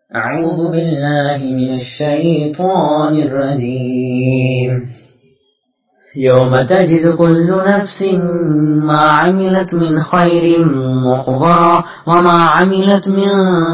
أعوذ بالله من الشيطان الرجيم يوم تجد كل نفس ما عملت من خير محضرا وما عملت من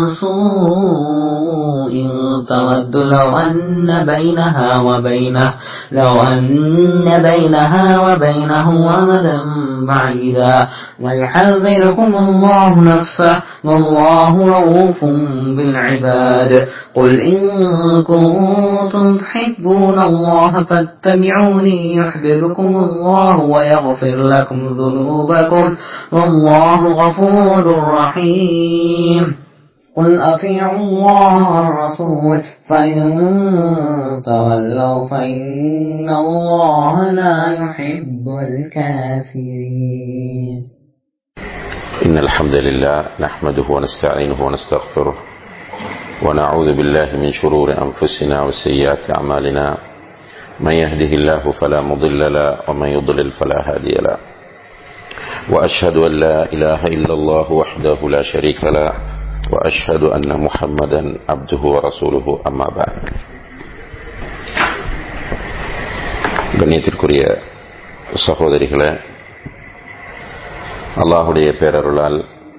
سوء تود لو أن بينها وبينه لو أن بينها وبينه أمدا بعيدا ويحذركم الله نفسه والله رؤوف بالعباد قل إن كنتم تحبون الله فاتبعوني يحببكم الله ويغفر لكم ذنوبكم والله غفور رحيم قل أطيعوا الله والرسول فإن تولوا فإن الله لا يحب الكافرين إن الحمد لله نحمده ونستعينه ونستغفره ونعوذ بالله من شرور أنفسنا وسيئات أعمالنا من يهده الله فلا مضل له ومن يضلل فلا هادي له وأشهد أن لا إله إلا الله وحده لا شريك له وأشهد أن محمدا عبده ورسوله أما بعد கண்ணியத்திற்குரிய சகோதரிகளே அல்லாஹுடைய பேரருளால்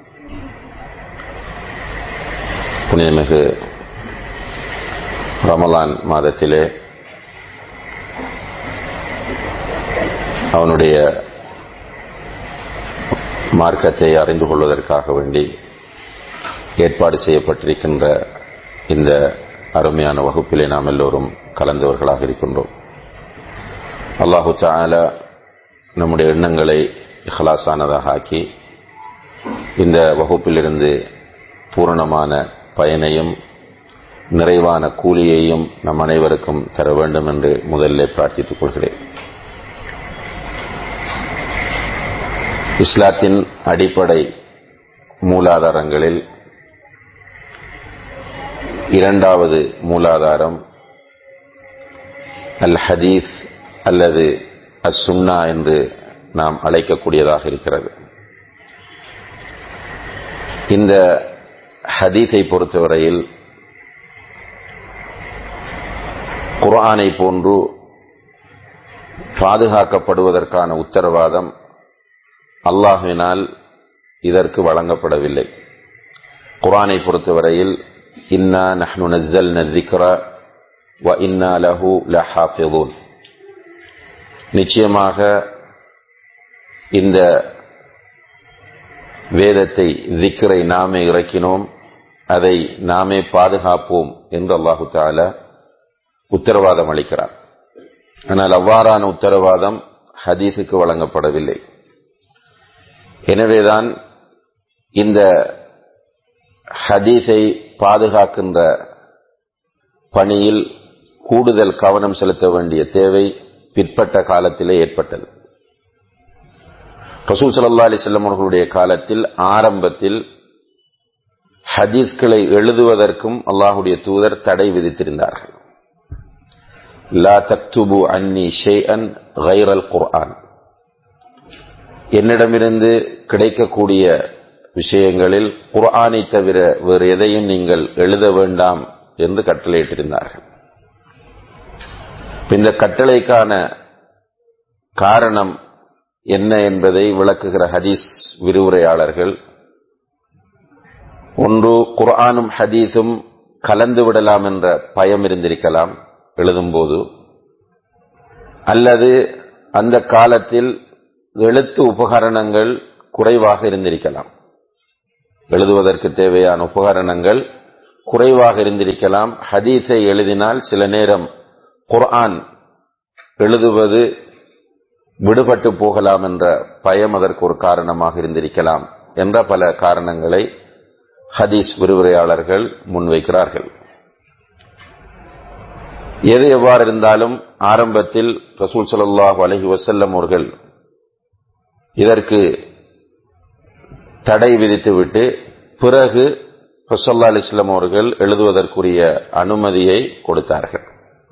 புனிதமிகு ரமலான் மாதத்திலே அவனுடைய மார்க்கத்தை அறிந்து கொள்வதற்காக வேண்டி ஏற்பாடு செய்யப்பட்டிருக்கின்ற இந்த அருமையான வகுப்பிலே நாம் எல்லோரும் கலந்தவர்களாக இருக்கின்றோம் அல்லாஹு தால நம்முடைய எண்ணங்களை இஹ்லாசானதாக ஆக்கி இந்த வகுப்பிலிருந்து பூரணமான பயனையும் நிறைவான கூலியையும் நம் அனைவருக்கும் தர வேண்டும் என்று முதலில் பிரார்த்தித்துக் கொள்கிறேன் இஸ்லாத்தின் அடிப்படை மூலாதாரங்களில் இரண்டாவது மூலாதாரம் அல் ஹதீஸ் அல்லது அஸ் சுன்னா என்று நாம் அழைக்கக்கூடியதாக இருக்கிறது இந்த ஹதீஸை பொறுத்தவரையில் குர்ஆனை போன்று பாதுகாக்கப்படுவதற்கான உத்தரவாதம் அல்லாஹுவினால் இதற்கு வழங்கப்படவில்லை குர்ஆனை பொறுத்தவரையில் இன்னா நஹ்னு நஸ்ஸல்ன الذِّكْرَ وَإِنَّا لَهُ لَحَافِظُونَ நிச்சயமாக இந்த வேதத்தை திக்கரை நாமே இறக்கினோம் அதை நாமே பாதுகாப்போம் என்று அல்லாஹு தால உத்தரவாதம் அளிக்கிறார் ஆனால் அவ்வாறான உத்தரவாதம் ஹதீஸுக்கு வழங்கப்படவில்லை எனவேதான் இந்த ஹதீஸை பாதுகாக்கின்ற பணியில் கூடுதல் கவனம் செலுத்த வேண்டிய தேவை பிற்பட்ட காலத்திலே ஏற்பட்டது ரசூல் சல்லா அலிசல்லம் அவர்களுடைய காலத்தில் ஆரம்பத்தில் ஹதீஸ்களை எழுதுவதற்கும் அல்லாஹுடைய தூதர் தடை விதித்திருந்தார்கள் லா தக்துபு அன்னி ஷேஅன் கைரல் குர்ஆன் என்னிடமிருந்து கிடைக்கக்கூடிய விஷயங்களில் குர்ஆனை தவிர வேறு எதையும் நீங்கள் எழுத வேண்டாம் என்று கட்டளையிட்டிருந்தார்கள் இந்த கட்டளைக்கான காரணம் என்ன என்பதை விளக்குகிற ஹதீஸ் விரிவுரையாளர்கள் ஒன்று குர்ஆனும் ஹதீஸும் கலந்து விடலாம் என்ற பயம் இருந்திருக்கலாம் எழுதும்போது அல்லது அந்த காலத்தில் எழுத்து உபகரணங்கள் குறைவாக இருந்திருக்கலாம் எழுதுவதற்கு தேவையான உபகரணங்கள் குறைவாக இருந்திருக்கலாம் ஹதீஸை எழுதினால் சில நேரம் குர்ஆன் எழுதுவது விடுபட்டு போகலாம் என்ற பயம் அதற்கு ஒரு காரணமாக இருந்திருக்கலாம் என்ற பல காரணங்களை ஹதீஸ் விரிவுரையாளர்கள் முன்வைக்கிறார்கள் எது எவ்வாறு இருந்தாலும் ஆரம்பத்தில் ரசூல் சல்லாஹூ அலஹி வசல்லம் அவர்கள் இதற்கு தடை விதித்துவிட்டு பிறகு ரசல்லா அலிஸ்லாம் அவர்கள் எழுதுவதற்குரிய அனுமதியை கொடுத்தார்கள்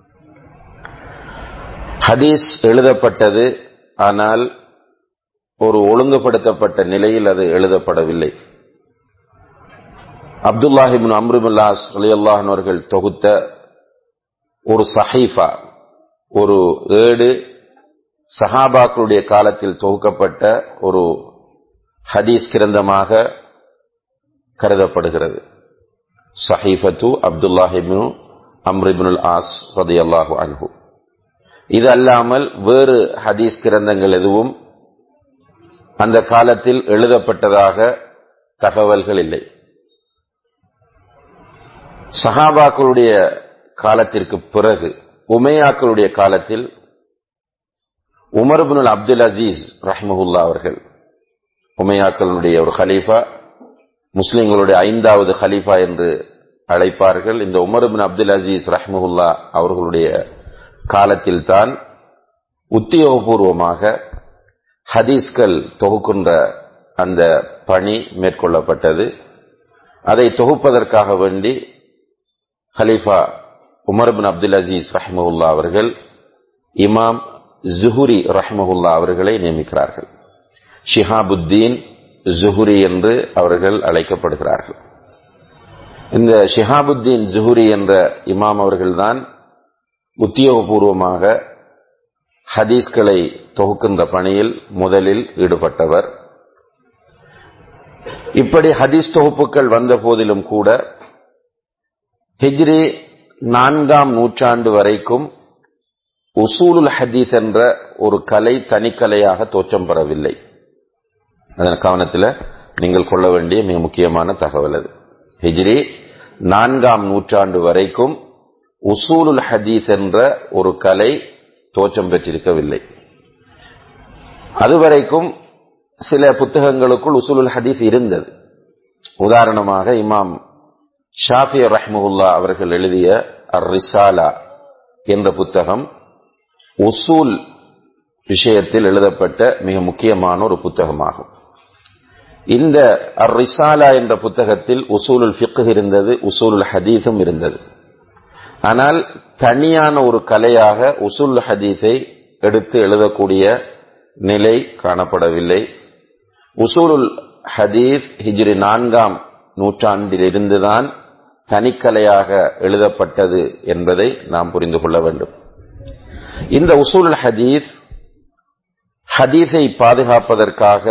ஹதீஸ் எழுதப்பட்டது ஆனால் ஒரு ஒழுங்குபடுத்தப்பட்ட நிலையில் அது எழுதப்படவில்லை அப்துல்லாஹிபின் அம்ருபுல்லாஸ் அலியல்லாஹன் அவர்கள் தொகுத்த ஒரு சஹீஃபா ஒரு ஏடு சஹாபாக்களுடைய காலத்தில் தொகுக்கப்பட்ட ஒரு ஹதீஸ் கிரந்தமாக கருதப்படுகிறது சஹீஃபத்து அப்துல்லாஹிபின் அம்ரிபினுல் ஆஸ் ரதி அல்லாஹு அன்ஹு இது அல்லாமல் வேறு ஹதீஸ் கிரந்தங்கள் எதுவும் அந்த காலத்தில் எழுதப்பட்டதாக தகவல்கள் இல்லை சஹாபாக்களுடைய காலத்திற்கு பிறகு உமையாக்களுடைய காலத்தில் உமர்புல் அப்துல் அசீஸ் ரஹ்மஹுல்லா அவர்கள் உமையாக்களுடைய ஒரு ஹலீஃபா முஸ்லிம்களுடைய ஐந்தாவது ஹலீஃபா என்று அழைப்பார்கள் இந்த உமர்பின் அப்துல் அசீஸ் ரஹ்மஹுல்லா அவர்களுடைய காலத்தில் தான் உத்தியோகபூர்வமாக ஹதீஸ்கள் தொகுக்கின்ற அந்த பணி மேற்கொள்ளப்பட்டது அதை தொகுப்பதற்காக வேண்டி ஹலீஃபா உமர்பின் அப்துல் அசீஸ் ரஹ்மஹுல்லா அவர்கள் இமாம் ஜுஹுரி ரஹ்மஹுல்லா அவர்களை நியமிக்கிறார்கள் ஷிஹாபுத்தீன் ஜுஹுரி என்று அவர்கள் அழைக்கப்படுகிறார்கள் இந்த ஷிஹாபுத்தீன் ஜுஹுரி என்ற இமாம் அவர்கள்தான் உத்தியோகபூர்வமாக ஹதீஸ்களை தொகுக்கின்ற பணியில் முதலில் ஈடுபட்டவர் இப்படி ஹதீஸ் தொகுப்புகள் வந்த போதிலும் கூட ஹிஜ்ரி நான்காம் நூற்றாண்டு வரைக்கும் உசூலுல் ஹதீஸ் என்ற ஒரு கலை தனிக்கலையாக தோற்றம் பெறவில்லை அதன் கவனத்தில் நீங்கள் கொள்ள வேண்டிய மிக முக்கியமான தகவல் அது ஹிஜ்ரி நான்காம் நூற்றாண்டு வரைக்கும் உசூலுல் ஹதீஸ் என்ற ஒரு கலை தோற்றம் பெற்றிருக்கவில்லை அதுவரைக்கும் சில புத்தகங்களுக்குள் உசூலுல் ஹதீஸ் இருந்தது உதாரணமாக இமாம் ஷாஃபி ரஹ்முல்லா அவர்கள் எழுதிய அர் ரிசாலா என்ற புத்தகம் உசூல் விஷயத்தில் எழுதப்பட்ட மிக முக்கியமான ஒரு புத்தகமாகும் இந்த அர் ரிசாலா என்ற புத்தகத்தில் உசூலுல் ஃபிக்கு இருந்தது உசூலுல் ஹதீஸும் இருந்தது ஆனால் தனியான ஒரு கலையாக உசூல் ஹதீஸை எடுத்து எழுதக்கூடிய நிலை காணப்படவில்லை உசூலுல் ஹதீஸ் ஹிஜ்ரி நான்காம் நூற்றாண்டிலிருந்துதான் தனிக்கலையாக எழுதப்பட்டது என்பதை நாம் புரிந்து கொள்ள வேண்டும் இந்த உசூல் ஹதீஸ் ஹதீஸை பாதுகாப்பதற்காக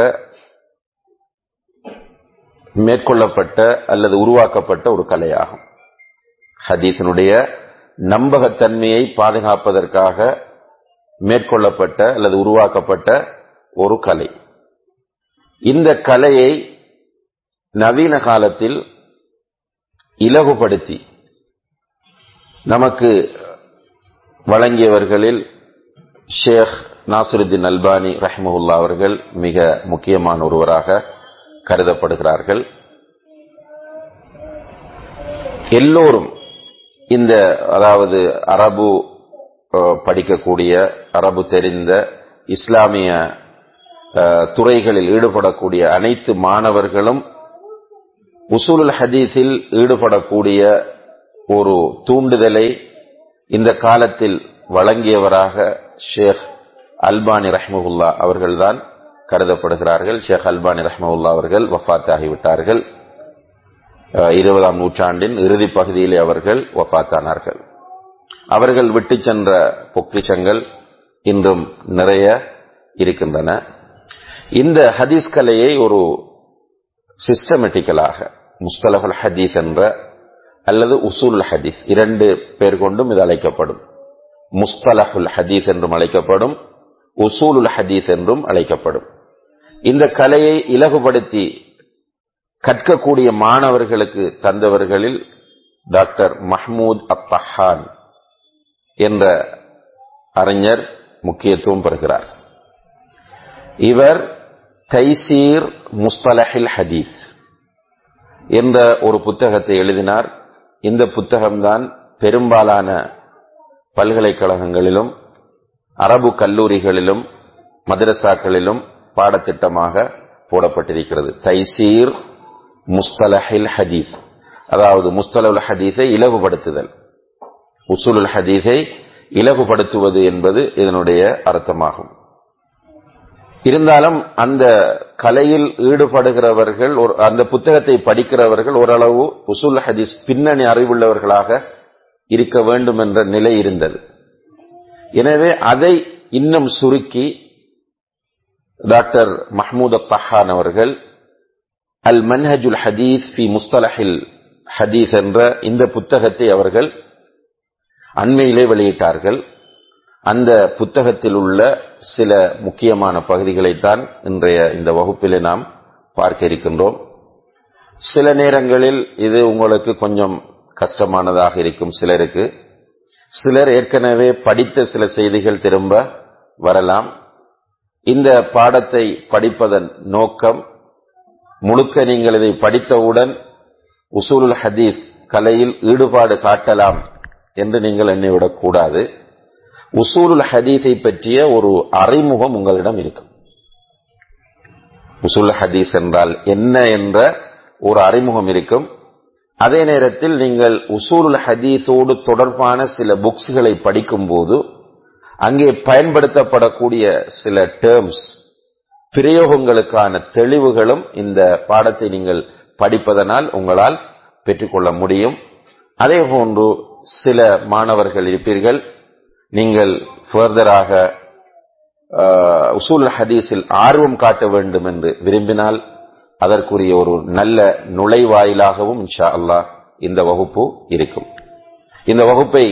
மேற்கொள்ளப்பட்ட அல்லது உருவாக்கப்பட்ட ஒரு கலையாகும் ஹதீஸினுடைய நம்பகத்தன்மையை பாதுகாப்பதற்காக மேற்கொள்ளப்பட்ட அல்லது உருவாக்கப்பட்ட ஒரு கலை இந்த கலையை நவீன காலத்தில் இலகுபடுத்தி நமக்கு வழங்கியவர்களில் ஷேக் நாசுருத்தீன் அல்பானி ரஹ்மஹுல்லா அவர்கள் மிக முக்கியமான ஒருவராக கருதப்படுகிறார்கள் எல்லோரும் இந்த அதாவது அரபு படிக்கக்கூடிய அரபு தெரிந்த இஸ்லாமிய துறைகளில் ஈடுபடக்கூடிய அனைத்து மாணவர்களும் உசூலுல் ஹதீஸில் ஈடுபடக்கூடிய ஒரு தூண்டுதலை இந்த காலத்தில் வழங்கியவராக ஷேக் அல்பானி ரஹ்மகுல்லா அவர்கள்தான் கருதப்படுகிறார்கள் ஷேக் அல்பானி ரஹ்மகுல்லா அவர்கள் வஃத் ஆகிவிட்டார்கள் இருபதாம் நூற்றாண்டின் இறுதி பகுதியிலே அவர்கள் வஃத்தானார்கள் அவர்கள் விட்டு சென்ற பொக்கிஷங்கள் இன்றும் நிறைய இருக்கின்றன இந்த ஹதீஸ் கலையை ஒரு சிஸ்டமேட்டிக்கலாக முஸ்தலகுல் ஹதீஸ் என்ற அல்லது உசூல் ஹதீஸ் இரண்டு பேர் கொண்டும் இது அழைக்கப்படும் முஸ்தலஹுல் ஹதீஸ் என்றும் அழைக்கப்படும் உசூலுல் ஹதீஸ் என்றும் அழைக்கப்படும் இந்த கலையை இலகுபடுத்தி கற்கக்கூடிய மாணவர்களுக்கு தந்தவர்களில் டாக்டர் மஹ்மூத் அத்தஹான் என்ற அறிஞர் முக்கியத்துவம் பெறுகிறார் இவர் தைசீர் முஸ்தலஹில் ஹதீஸ் என்ற ஒரு புத்தகத்தை எழுதினார் இந்த புத்தகம்தான் பெரும்பாலான பல்கலைக்கழகங்களிலும் அரபு கல்லூரிகளிலும் மதரசாக்களிலும் பாடத்திட்டமாக போடப்பட்டிருக்கிறது தைசீர் முஸ்தலஹில் ஹதீஸ் அதாவது முஸ்தலுல் ஹதீஸை இலகுபடுத்துதல் உசூலுல் ஹதீஸை இலகுபடுத்துவது என்பது இதனுடைய அர்த்தமாகும் இருந்தாலும் அந்த கலையில் ஈடுபடுகிறவர்கள் ஒரு அந்த புத்தகத்தை படிக்கிறவர்கள் ஓரளவு உசூல் ஹதீஸ் பின்னணி அறிவுள்ளவர்களாக இருக்க வேண்டும் என்ற நிலை இருந்தது எனவே அதை இன்னும் சுருக்கி டாக்டர் மஹமூத் தஹான் அவர்கள் அல் மன்ஹஜுல் ஹதீஸ் ஃபி முஸ்தலஹில் ஹதீஸ் என்ற இந்த புத்தகத்தை அவர்கள் அண்மையிலே வெளியிட்டார்கள் அந்த புத்தகத்தில் உள்ள சில முக்கியமான பகுதிகளைத்தான் இன்றைய இந்த வகுப்பிலே நாம் பார்க்க இருக்கின்றோம் சில நேரங்களில் இது உங்களுக்கு கொஞ்சம் கஷ்டமானதாக இருக்கும் சிலருக்கு சிலர் ஏற்கனவே படித்த சில செய்திகள் திரும்ப வரலாம் இந்த பாடத்தை படிப்பதன் நோக்கம் முழுக்க நீங்கள் இதை படித்தவுடன் உசூலுல் ஹதீஸ் கலையில் ஈடுபாடு காட்டலாம் என்று நீங்கள் எண்ணிவிடக் கூடாது உசூலுல் ஹதீஸை பற்றிய ஒரு அறிமுகம் உங்களிடம் இருக்கும் உசூல் ஹதீஸ் என்றால் என்ன என்ற ஒரு அறிமுகம் இருக்கும் அதே நேரத்தில் நீங்கள் உசூலுல் ஹதீஸோடு தொடர்பான சில புக்ஸ்களை படிக்கும்போது அங்கே பயன்படுத்தப்படக்கூடிய சில டேர்ம்ஸ் பிரயோகங்களுக்கான தெளிவுகளும் இந்த பாடத்தை நீங்கள் படிப்பதனால் உங்களால் பெற்றுக்கொள்ள முடியும் அதே போன்று சில மாணவர்கள் இருப்பீர்கள் நீங்கள் ஃபர்தராக உசூல் ஹதீஸில் ஆர்வம் காட்ட வேண்டும் என்று விரும்பினால் அதற்குரிய ஒரு நல்ல நுழைவாயிலாகவும் இன்ஷா அல்லாஹ் இந்த வகுப்பு இருக்கும் இந்த வகுப்பை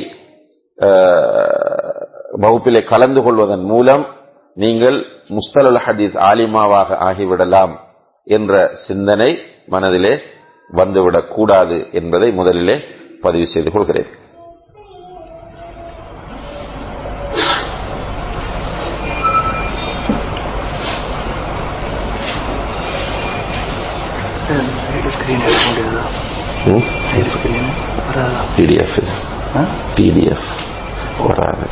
வகுப்பிலே கலந்து கொள்வதன் மூலம் நீங்கள் முஸ்தலுல் ஹதீஸ் ஆலிமாவாக ஆகிவிடலாம் என்ற சிந்தனை மனதிலே வந்துவிடக் கூடாது என்பதை முதலிலே பதிவு செய்து கொள்கிறேன் ஸ்கிரீன் எடுக்க முடியாதா சைடு ஸ்கிரீன் வராதா பிடிஎஃப் இது ஆ? பிடிஎஃப் வராது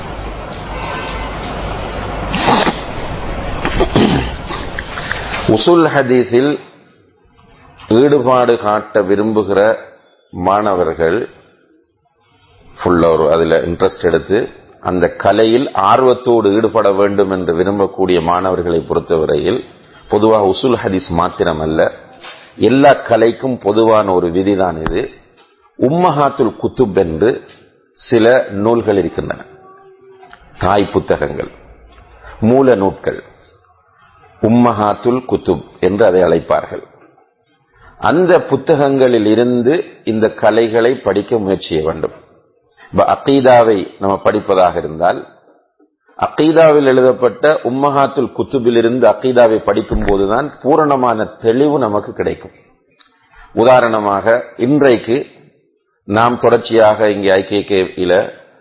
உசுல் ஹதீஸில் ஈடுபாடு காட்ட விரும்புகிற மாணவர்கள் ஃபுல்லா ஒரு அதுல இன்ட்ரெஸ்ட் எடுத்து அந்த கலையில் ஆர்வத்தோடு ஈடுபட வேண்டும் என்று விரும்பக்கூடிய மாணவர்களை பொறுத்தவரையில் பொதுவாக உசுல் ஹதீஸ் மாத்திரமல்ல எல்லா கலைக்கும் பொதுவான ஒரு விதிதான் இது உம்மஹாத்துல் குத்துப் என்று சில நூல்கள் இருக்கின்றன தாய் புத்தகங்கள் மூல நூட்கள் உம்மஹாத்துல் குத்துப் என்று அதை அழைப்பார்கள் அந்த புத்தகங்களில் இருந்து இந்த கலைகளை படிக்க முயற்சி செய்ய வேண்டும் இப்ப அக்கீதாவை நம்ம படிப்பதாக இருந்தால் அக்கீதாவில் எழுதப்பட்ட உம்மஹாத்துல் குத்துபிலிருந்து அக்கீதாவை படிக்கும் போதுதான் பூரணமான தெளிவு நமக்கு கிடைக்கும் உதாரணமாக இன்றைக்கு நாம் தொடர்ச்சியாக இங்கே ஐக்கிய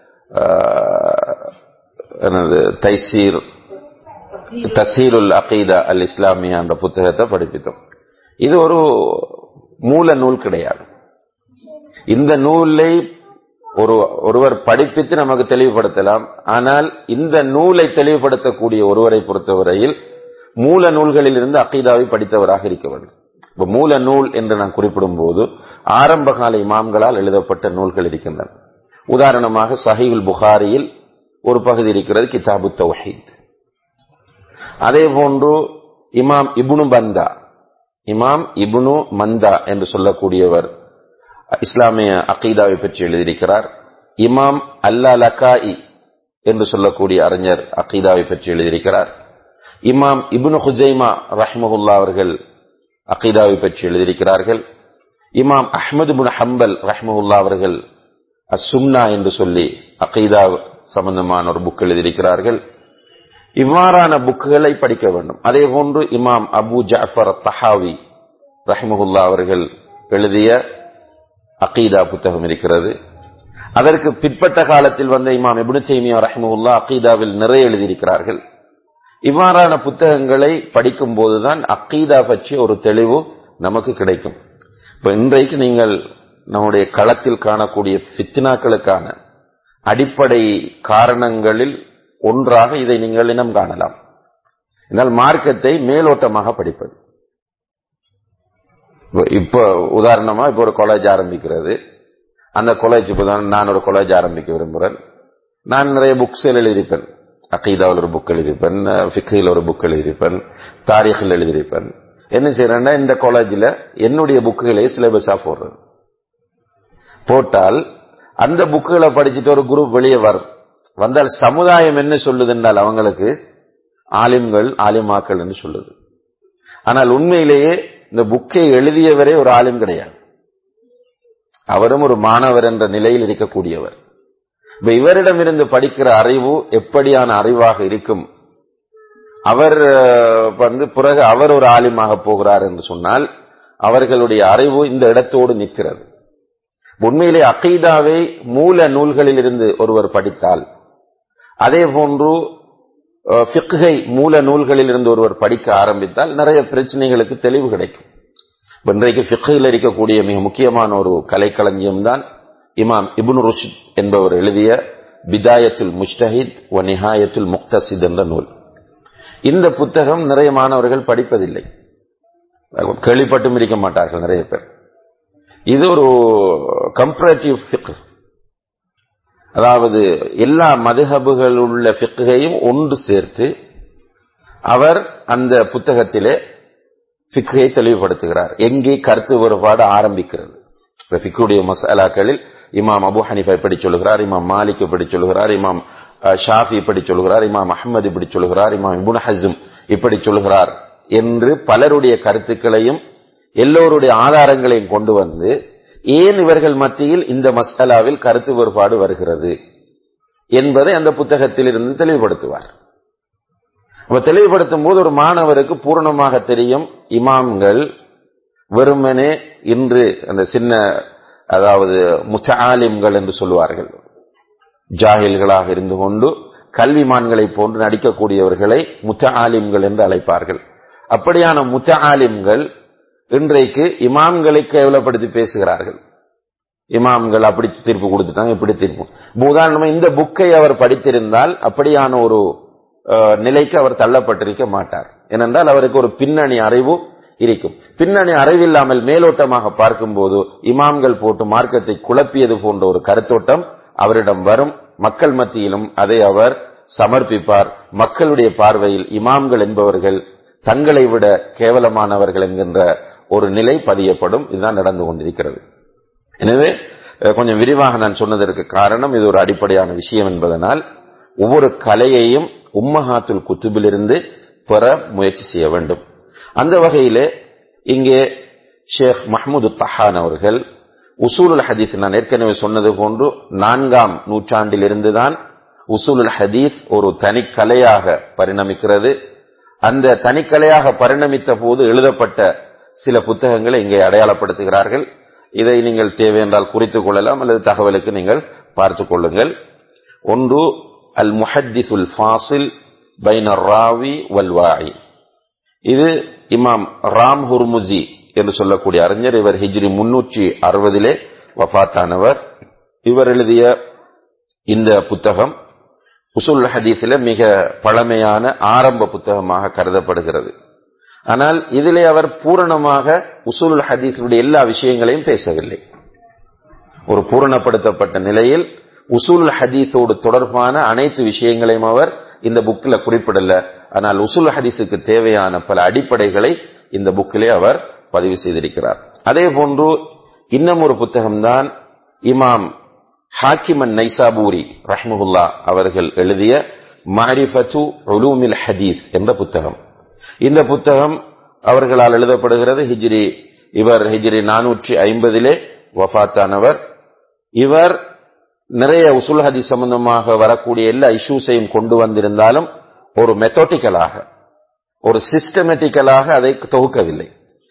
எனது தைசீர் தசீருல் அகீதா அல் இஸ்லாமியா என்ற புத்தகத்தை படிப்பித்தோம் இது ஒரு மூல நூல் கிடையாது இந்த நூலை ஒரு ஒருவர் படிப்பித்து நமக்கு தெளிவுபடுத்தலாம் ஆனால் இந்த நூலை தெளிவுபடுத்தக்கூடிய ஒருவரை பொறுத்தவரையில் மூல நூல்களில் இருந்து அகீதாவை படித்தவராக இருக்க வேண்டும் இப்ப மூல நூல் என்று நான் குறிப்பிடும் போது ஆரம்ப கால இமாம்களால் எழுதப்பட்ட நூல்கள் இருக்கின்றன உதாரணமாக சஹீல் புகாரியில் ஒரு பகுதி இருக்கிறது கிதாபு தௌஹீத் அதே போன்று இமாம் இப்னு பந்தா இமாம் இப்னு மந்தா என்று சொல்லக்கூடியவர் இஸ்லாமிய அகீதாவை பற்றி எழுதியிருக்கிறார் இமாம் அல்லா லக்காயி என்று சொல்லக்கூடிய அறிஞர் அகீதாவை பற்றி எழுதியிருக்கிறார் இமாம் இப்னு ஹுசைமா ரஹ்மஹுல்லா அவர்கள் அகீதாவை பற்றி எழுதியிருக்கிறார்கள் இமாம் அஹ்மது புன் ஹம்பல் ரஹ்மஹுல்லா அவர்கள் அசும்னா என்று சொல்லி அகீதா சம்பந்தமான ஒரு புக் எழுதியிருக்கிறார்கள் இவ்வாறான புக்குகளை படிக்க வேண்டும் அதே போன்று இமாம் அபு ஜாஃபர் தஹாவி ரஹ்மஹுல்லா அவர்கள் எழுதிய அகீதா புத்தகம் இருக்கிறது அதற்கு பிற்பட்ட காலத்தில் வந்த இமாம் இப்னு தைமியா ரஹ்மஹுல்லா அகீதாவில் நிறைய எழுதியிருக்கிறார்கள் இவ்வாறான புத்தகங்களை படிக்கும் போதுதான் அக்கீதா பற்றி ஒரு தெளிவு நமக்கு கிடைக்கும் இப்ப இன்றைக்கு நீங்கள் நம்முடைய களத்தில் காணக்கூடிய ஃபித்னாக்களுக்கான அடிப்படை காரணங்களில் ஒன்றாக இதை நீங்கள் இனம் காணலாம் എന്നാൽ மார்க்கத்தை மேலோட்டமாக படிப்பது இப்ப உதாரணமா இப்ப ஒரு காலேஜ் ஆரம்பிக்கிறது அந்த காலேஜ் இப்போ நான் ஒரு காலேஜ் ஆரம்பிக்க விரும்புகிறேன் நான் நிறைய புக்ஸ் எழுதியிருப்பேன் அகீதாவில் ஒரு புக் எழுதியிருப்பேன் ஃபிக்கில் ஒரு புக் எழுதியிருப்பேன் தாரீഖில் எழுதியிருப்பேன் என்ன செய்யறேன்னா இந்த காலேஜில் என்னுடைய புக்குகளே சிலபஸா போடுறது போட்டால் அந்த புக்குகளை படிச்சுட்டு ஒரு குரூப் வெளியே வரும் வந்தால் சமுதாயம் என்ன சொல்லுது என்றால் அவங்களுக்கு ஆலிம்கள் ஆலிமாக்கள் என்று சொல்லுது ஆனால் உண்மையிலேயே இந்த புக்கை எழுதியவரே ஒரு ஆலிம் கிடையாது அவரும் ஒரு மாணவர் என்ற நிலையில் இருக்கக்கூடியவர் இப்ப இவரிடமிருந்து படிக்கிற அறிவு எப்படியான அறிவாக இருக்கும் அவர் அஹ், வந்து பிறகு அவர் ஒரு ஆலிமாக போகிறார் என்று சொன்னால் அவர்களுடைய அறிவு இந்த இடத்தோடு நிற்கிறது உண்மையிலே அகைதாவை மூல நூல்களில் இருந்து ஒருவர் படித்தால் அதே போன்று அஹ், ஃபிக்ஹை மூல நூல்களில் இருந்து ஒருவர் படிக்க ஆரம்பித்தால் நிறைய பிரச்சனைகளுக்கு தெளிவு கிடைக்கும் இப்ப இன்றைக்கு ஃபிக்ஹில் இருக்கக்கூடிய மிக முக்கியமான ஒரு கலைக்களஞ்சியம் தான் இமாம் இப்னு ருஷ்த் என்பவர் எழுதிய பிதாயத்துல் முஜ்தஹித் வ நிஹாயத்துல் முக்தசித் என்ற நூல் இந்த புத்தகம் நிறைய மாணவர்கள் படிப்பதில்லை கேள்விப்பட்டும் இருக்க மாட்டார்கள் நிறைய பேர் இது ஒரு கம்பரேட்டிவ் ஃபிக் அதாவது எல்லா மதுஹபுகள் உள்ள ஃபிக்கையும் ஒன்று சேர்த்து அவர் அந்த புத்தகத்திலே ஃபிக்கை தெளிவுபடுத்துகிறார் எங்கே கருத்து வேறுபாடு ஆரம்பிக்கிறது இப்ப ஃபிக்குடைய மசாலாக்களில் இமாம் அபு ஹனிஃபா இப்படி சொல்லுகிறார் இமாம் மாலிக் இப்படி சொல்லுகிறார் இமாம் அஹ், ஷாஃபி இப்படி சொல்லுகிறார் இமாம் அஹ்மது இப்படி சொல்லுகிறார் இமாம் இபுன் ஹஸ்ம் இப்படி சொல்லுகிறார் என்று பலருடைய கருத்துக்களையும் எல்லோருடைய ஆதாரங்களையும் கொண்டு வந்து ஏன் இவர்கள் மத்தியில் இந்த மசாலாவில் கருத்து வேறுபாடு வருகிறது என்பதை அந்த புத்தகத்தில் இருந்து தெளிவுபடுத்துவார் அப்ப தெளிவுபடுத்தும் போது ஒரு மாணவருக்கு பூரணமாக தெரியும் இமாம்கள் வெறுமனே இன்று அந்த சின்ன அதாவது முத்தாலிம்கள் என்று சொல்லுவார்கள் ஜாகில்களாக இருந்து கொண்டு கல்விமான்களை போன்று நடிக்கக்கூடியவர்களை முத்தாலிம்கள் என்று அழைப்பார்கள் அப்படியான முத்தாலிம்கள் இன்றைக்கு இமாம்களை கேவலப்படுத்தி பேசுகிறார்கள் இமாம்கள் அப்படி தீர்ப்பு கொடுத்துட்டாங்க இப்படி தீர்ப்பு இப்ப உதாரணமா இந்த புக்கை அவர் படித்திருந்தால் அப்படியான ஒரு அஹ், நிலைக்கு அவர் தள்ளப்பட்டிருக்க மாட்டார் ஏனென்றால் அவருக்கு ஒரு பின்னணி அறிவு இருக்கும் பின்னணி அறிவில்லாமல் மேலோட்டமாக பார்க்கும்போது இமாம்கள் போட்டு மார்க்கத்தை குழப்பியது போன்ற ஒரு கருத்தோட்டம் அவரிடம் வரும் மக்கள் மத்தியிலும் அதை அவர் சமர்ப்பிப்பார் மக்களுடைய பார்வையில் இமாம்கள் என்பவர்கள் தங்களை விட கேவலமானவர்கள் என்கின்ற ஒரு நிலை பதியப்படும் இதுதான் நடந்து கொண்டிருக்கிறது எனவே அஹ், கொஞ்சம் விரிவாக நான் சொன்னதற்கு காரணம் இது ஒரு அடிப்படையான விஷயம் என்பதனால் ஒவ்வொரு கலையையும் உம்மஹாத்துல் குத்துபிலிருந்து பெற முயற்சி செய்ய வேண்டும் அந்த வகையிலே இங்கே ஷேக் மஹ்மூது தஹான் அவர்கள் உசூலுல் ஹதீஸ் நான் ஏற்கனவே சொன்னது போன்று நான்காம் நூற்றாண்டில் இருந்துதான் உசூலுல் ஹதீஸ் ஒரு தனிக்கலையாக பரிணமிக்கிறது அந்த தனிக்கலையாக பரிணமித்த போது எழுதப்பட்ட சில புத்தகங்களை இங்கே அடையாளப்படுத்துகிறார்கள் இதை நீங்கள் தேவை என்றால் குறித்துக் கொள்ளலாம் அல்லது தகவலுக்கு நீங்கள் பார்த்துக் கொள்ளுங்கள் ஒன்று அல் முஹத்திசுல் ஃபாசில் பைனர் ராவி வல்வாயி இது இமாம் ராம் ஹுர்முசி என்று சொல்லக்கூடிய அறிஞர் இவர் ஹிஜ்ரி முன்னூற்றி அறுபதிலே வஃத்தானவர் இவர் எழுதிய இந்த புத்தகம் உசுல் ஹதீஸில் மிக பழமையான ஆரம்ப புத்தகமாக கருதப்படுகிறது ஆனால் இதிலே அவர் பூரணமாக உசூல் ஹதீஸுடைய எல்லா விஷயங்களையும் பேசவில்லை ஒரு பூரணப்படுத்தப்பட்ட நிலையில் உசூல் ஹதீஸோடு தொடர்பான அனைத்து விஷயங்களையும் அவர் இந்த புக்கில் குறிப்பிடல ஆனால் உசூல் ஹதீஸுக்கு தேவையான பல அடிப்படைகளை இந்த புக்கிலே அவர் பதிவு செய்திருக்கிறார் அதே போன்று இன்னும் ஒரு புத்தகம்தான் இமாம் ஹாக்கிமன் நைசாபூரி ரஹ்மஹுல்லா அவர்கள் எழுதிய மாரிஃபத்து உலூமில் ஹதீஸ் என்ற புத்தகம் இந்த புத்தகம் அவர்களால் எழுதப்படுகிறது ஹிஜ்ரி இவர் ஹிஜ்ரி நானூற்றி ஐம்பதிலே வஃத்தானவர் இவர் நிறைய உசுல் ஹதீஸ் சம்பந்தமாக வரக்கூடிய எல்லா இஷ்யூஸையும் கொண்டு வந்திருந்தாலும் ஒரு மெத்தோட்டிக்கலாக ஒரு சிஸ்டமேட்டிக்கலாக அதை தொகுக்கவில்லை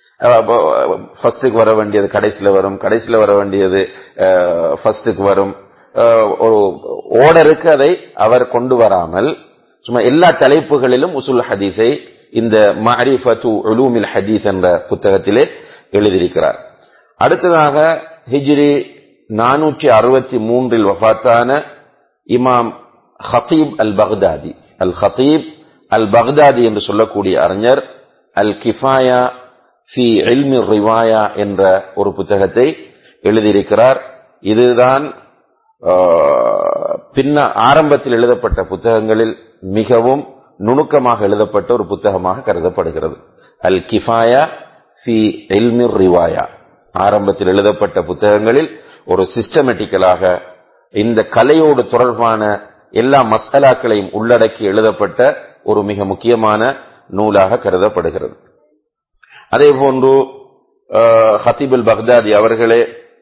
ஃபர்ஸ்டுக்கு வர வேண்டியது கடைசியில் வரும் கடைசியில் வர வேண்டியது ஃபர்ஸ்டுக்கு வரும் அஹ், ஒரு ஓர்டருக்கு அதை அவர் கொண்டு வராமல் சும்மா எல்லா தலைப்புகளிலும் உசுல் ஹதீஸை இந்த மாரிஃபத்து உலூமில் ஹதீஸ் என்ற புத்தகத்திலே எழுதியிருக்கிறார் அடுத்ததாக ஹிஜ்ரி நானூற்றி அறுபத்தி மூன்றில் வஃத்தான இமாம் ஹத்தீப் அல் பக்தாதி அல் ஹத்தீப் அல் பக்தாதி என்று சொல்லக்கூடிய அறிஞர் அல் கிஃபாயா ஃபி இல்மி ரிவாயா என்ற ஒரு புத்தகத்தை எழுதியிருக்கிறார் இதுதான் ஆஹ், பின்ன ஆரம்பத்தில் எழுதப்பட்ட புத்தகங்களில் மிகவும் நுணுக்கமாக எழுதப்பட்ட ஒரு புத்தகமாக கருதப்படுகிறது அல் கிஃபாயா ஃபி இல்மிர் ரிவாயா ஆரம்பத்தில் எழுதப்பட்ட புத்தகங்களில் ஒரு சிஸ்டமேட்டிக்கலாக இந்த கலையோடு தொடர்பான எல்லா மசாலாக்களையும் உள்ளடக்கி எழுதப்பட்ட ஒரு மிக முக்கியமான நூலாக கருதப்படுகிறது அதே போன்று ஹத்தீபுல் பக்தாதி அவர்களே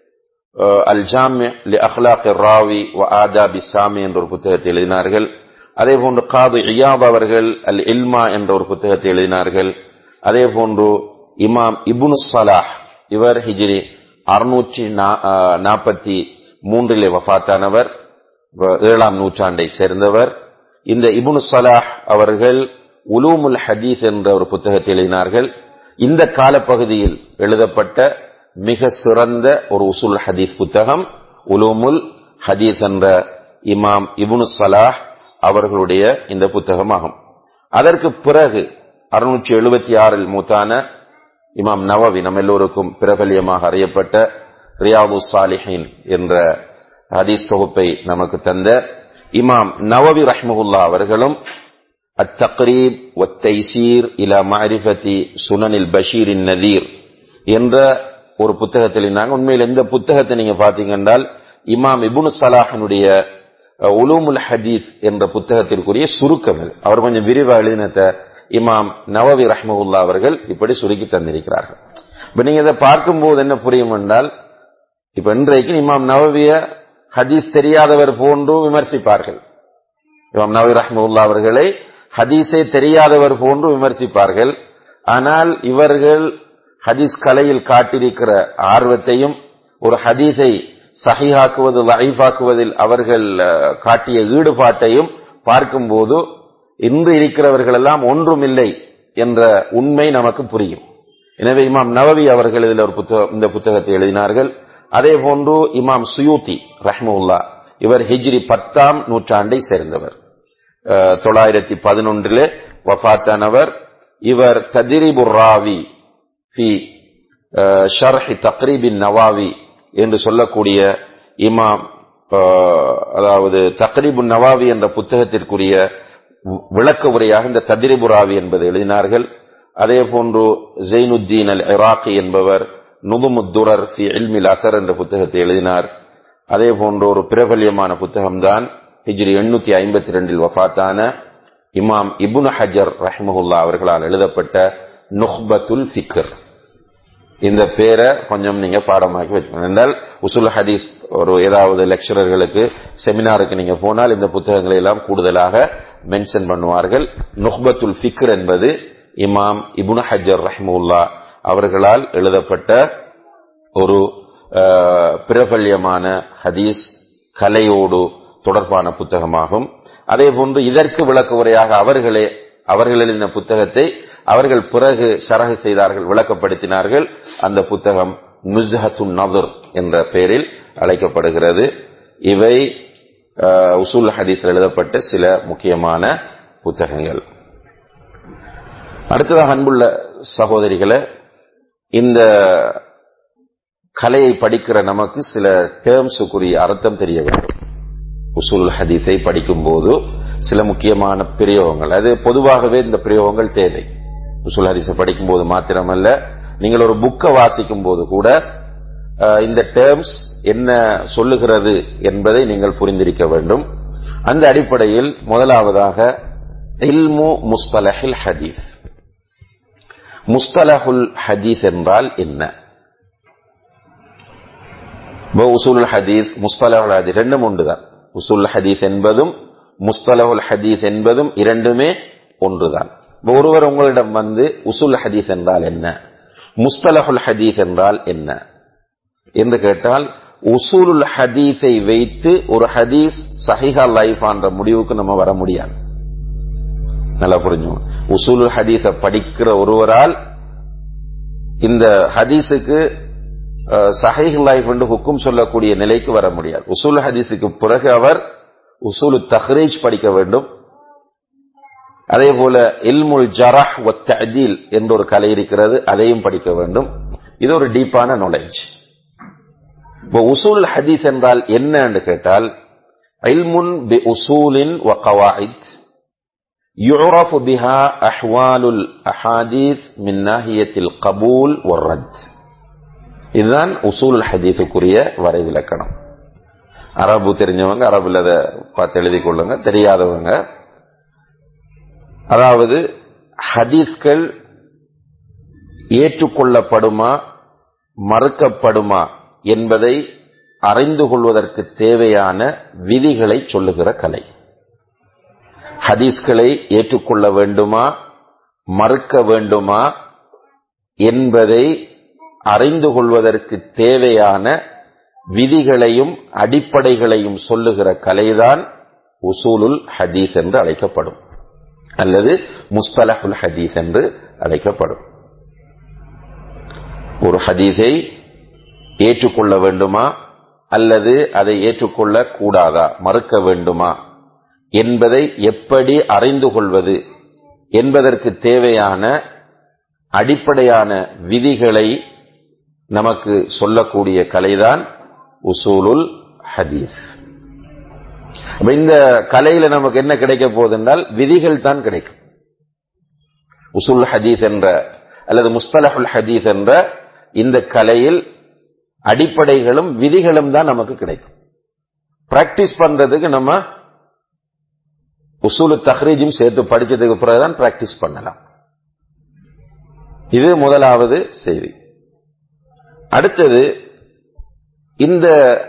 அல் ஜாமி லி அஹ்லாக் ராவி வ ஆதாபி சாமி என்ற ஒரு புத்தகத்தை எழுதினார்கள் அதே போன்று காது இயாப் அவர்கள் அல் இல்மா என்ற ஒரு புத்தகத்தை எழுதினார்கள் அதே போன்று இமாம் இபுனு சலாஹ் இவர் ஹிஜ்ரி அறுநூற்றி நாற்பத்தி மூன்றிலே வஃத்தானவர் ஏழாம் நூற்றாண்டை சேர்ந்தவர் இந்த இபுனு சலாஹ் அவர்கள் உலூமுல் ஹதீஸ் என்ற ஒரு புத்தகத்தை எழுதினார்கள் இந்த காலப்பகுதியில் எழுதப்பட்ட மிக சிறந்த ஒரு உசுல் ஹதீஸ் புத்தகம் உலூமுல் ஹதீஸ் என்ற இமாம் இபுனு சலாஹ் அவர்களுடைய இந்த புத்தகம் ஆகும் அதற்கு பிறகு அறுநூற்றி எழுபத்தி ஆறில் மூத்தான இமாம் நவவி நம்ம எல்லோருக்கும் பிரபலியமாக அறியப்பட்ட ரியாது சாலிஹின் என்ற ஹதீஸ் தொகுப்பை நமக்கு தந்த இமாம் நவவி ரஹ்மகுல்லா அவர்களும் அத்தக்ரீப் ஒத்தைசீர் இலா மாரிஃபதி சுனனில் பஷீரின் நதீர் என்ற ஒரு புத்தகத்தில் இருந்தாங்க உண்மையில் எந்த புத்தகத்தை நீங்க பாத்தீங்கன்றால் இமாம் இபுனு சலாஹனுடைய உலூமுல் ஹதீஸ் என்ற புத்தகத்திற்குரிய சுருக்கம் அவர் கொஞ்சம் விரிவாக எழுதினத இமாம் நவவி ரஹ்மகுல்லா அவர்கள் இப்படி சுருக்கி தந்திருக்கிறார்கள் இப்ப நீங்க இதை பார்க்கும்போது என்ன புரியும் என்றால் இப்ப இன்றைக்கு இமாம் நவவிய ஹதீஸ் தெரியாதவர் போன்று விமர்சிப்பார்கள் இமாம் நவவி ரஹ்மகுல்லா அவர்களை ஹதீஸை தெரியாதவர் போன்று விமர்சிப்பார்கள் ஆனால் இவர்கள் ஹதீஸ் கலையில் காட்டியிருக்கிற ஆர்வத்தையும் ஒரு ஹதீஸை சஹிஹாக்குவது லைஃபாக்குவதில் அவர்கள் காட்டிய ஈடுபாட்டையும் பார்க்கும்போது இன்று இருக்கிறவர்கள் எல்லாம் ஒன்றுமில்லை என்ற உண்மை நமக்கு புரியும் எனவே இமாம் நவவி அவர்கள் இதில் ஒரு புத்தகம் இந்த புத்தகத்தை எழுதினார்கள் அதே போன்று இமாம் சுயூத்தி ரஹ்முல்லா இவர் ஹிஜ்ரி பத்தாம் நூற்றாண்டை சேர்ந்தவர் தொள்ளாயிரத்தி பதினொன்றிலே வஃத்தானவர் இவர் ததிரிபுர் ராவி ஃபி ஷர்ஹி தக்ரீபின் நவாவி என்று சொல்லக்கூடிய இமாம் அதாவது தக்ரீபு நவாவி என்ற புத்தகத்திற்குரிய விளக்க உரையாக இந்த ததிரிபுராவி என்பதை எழுதினார்கள் அதே போன்று ஜெயினுத்தீன் அல் இராக்கி என்பவர் நுதுமுத்துரர் ஃபி இல்மில் அசர் என்ற புத்தகத்தை எழுதினார் அதே போன்ற ஒரு பிரபல்யமான புத்தகம்தான் ஹிஜ்ரி எண்ணூத்தி ஐம்பத்தி ரெண்டில் வஃத்தான இமாம் இபுன் ஹஜர் ரஹ்மஹுல்லா அவர்களால் எழுதப்பட்ட நுஹ்பத்துல் ஃபிக்ர் இந்த பேரை கொஞ்சம் நீங்க பாடமாக்கி வச்சுக்கணும் என்றால் உசுல் ஹதீஸ் ஒரு ஏதாவது லெக்சரர்களுக்கு செமினாருக்கு நீங்க போனால் இந்த புத்தகங்களை எல்லாம் கூடுதலாக மென்ஷன் பண்ணுவார்கள் நுஹ்பத்துல் ஃபிக்ர் என்பது இமாம் இபுன் ஹஜர் ரஹ்முல்லா அவர்களால் எழுதப்பட்ட ஒரு பிரபல்யமான ஹதீஸ் கலையோடு தொடர்பான புத்தகமாகும் அதே போன்று இதற்கு விளக்க உரையாக அவர்களே அவர்கள் எழுதின புத்தகத்தை அவர்கள் பிறகு ஷரகு செய்தார்கள் விளக்கப்படுத்தினார்கள் அந்த புத்தகம் நுஸ்ஹத்து நதுர் என்ற பெயரில் அழைக்கப்படுகிறது இவை உசூல் ஹதீஸ் எழுதப்பட்ட சில முக்கியமான புத்தகங்கள் அடுத்ததாக அன்புள்ள சகோதரிகளை இந்த கலையை படிக்கிற நமக்கு சில டேர்ம்ஸுக்குரிய அர்த்தம் தெரிய வேண்டும் உசூல் ஹதீஸை படிக்கும் போது சில முக்கியமான பிரயோகங்கள் அது பொதுவாகவே இந்த பிரயோகங்கள் தேவை உசூல் ஹதீஸை படிக்கும் போது மாத்திரமல்ல நீங்கள் ஒரு புக்கை வாசிக்கும் போது கூட இந்த டேர்ம்ஸ் என்ன சொல்லுகிறது என்பதை நீங்கள் புரிந்திருக்க வேண்டும் அந்த அடிப்படையில் முதலாவதாக இல்மு முஸ்தலஹில் ஹதீஸ் முஸ்தலஹுல் ஹதீஸ் என்றால் என்ன உசூல் ஹதீஸ் முஸ்தலஹுல் ஹதீஸ் ரெண்டும் ஒன்றுதான் உசூல் ஹதீஸ் என்பதும் முஸ்தலஹுல் ஹதீஸ் என்பதும் இரண்டுமே ஒன்றுதான் ஒருவர் உங்களிடம் வந்து உசூல் ஹதீஸ் என்றால் என்ன முஸ்தலஹுல் ஹதீஸ் என்றால் என்ன என்று கேட்டால் உசூலுல் ஹதீஸை வைத்து ஒரு ஹதீஸ் சஹிஹா லைஃப் என்ற முடிவுக்கு நம்ம வர முடியாது நல்லா புரிஞ்சு உசூலுல் ஹதீஸ படிக்கிற ஒருவரால் இந்த ஹதீஸுக்கு சஹிஹ் லைஃப் என்று ஹுக்கும் சொல்லக்கூடிய நிலைக்கு வர முடியாது உசூல் ஹதீஸுக்கு பிறகு அவர் உசூலு தஹ்ரீஜ் படிக்க வேண்டும் அதே போல இல்முல் ஜரஹ் ஒத்தீல் என்ற ஒரு கலை இருக்கிறது அதையும் படிக்க வேண்டும் இது ஒரு டீப்பான நாலேஜ் இப்போ உசூல் ஹதீஸ் என்றால் என்ன என்று கேட்டால் இல்முன் பி உசூலின் வ கவாயித் يعرف بها أحوال الأحاديث من ناحية القبول والرد இதுதான் உசூல் ஹதீஸுக்குரிய வரைவிலக்கணம் அரபு தெரிஞ்சவங்க அரபுல அதை பார்த்து எழுதி கொள்ளுங்க தெரியாதவங்க அதாவது ஹதீஸ்கள் ஏற்றுக்கொள்ளப்படுமா மறுக்கப்படுமா என்பதை அறிந்து கொள்வதற்கு தேவையான விதிகளை சொல்லுகிற கலை ஹதீஸ்களை ஏற்றுக்கொள்ள வேண்டுமா மறுக்க வேண்டுமா என்பதை அறிந்து கொள்வதற்கு தேவையான விதிகளையும் அடிப்படைகளையும் சொல்லுகிற கலைதான் உசூலுல் ஹதீஸ் என்று அழைக்கப்படும் அல்லது முஸ்தலஹுல் ஹதீஸ் என்று அழைக்கப்படும் ஒரு ஹதீஸை ஏற்றுக்கொள்ள வேண்டுமா அல்லது அதை ஏற்றுக்கொள்ள கூடாதா மறுக்க வேண்டுமா என்பதை எப்படி அறிந்து கொள்வது என்பதற்கு தேவையான அடிப்படையான விதிகளை நமக்கு சொல்லக்கூடிய கலைதான் உசூலுல் ஹதீஸ் இந்த கலையில நமக்கு என்ன கிடைக்க போகுது என்றால் விதிகள் தான் கிடைக்கும் உசூல் ஹதீஸ் என்ற அல்லது முஸ்தலஹுல் ஹதீஸ் என்ற இந்த கலையில் அடிப்படைகளும் விதிகளும் தான் நமக்கு கிடைக்கும் பிராக்டிஸ் பண்றதுக்கு நம்ம உசூலு தஹ்ரீஜும் சேர்த்து படிச்சதுக்கு பிறகுதான் பிராக்டிஸ் பண்ணலாம் இது முதலாவது செய்தி அடுத்தது இந்த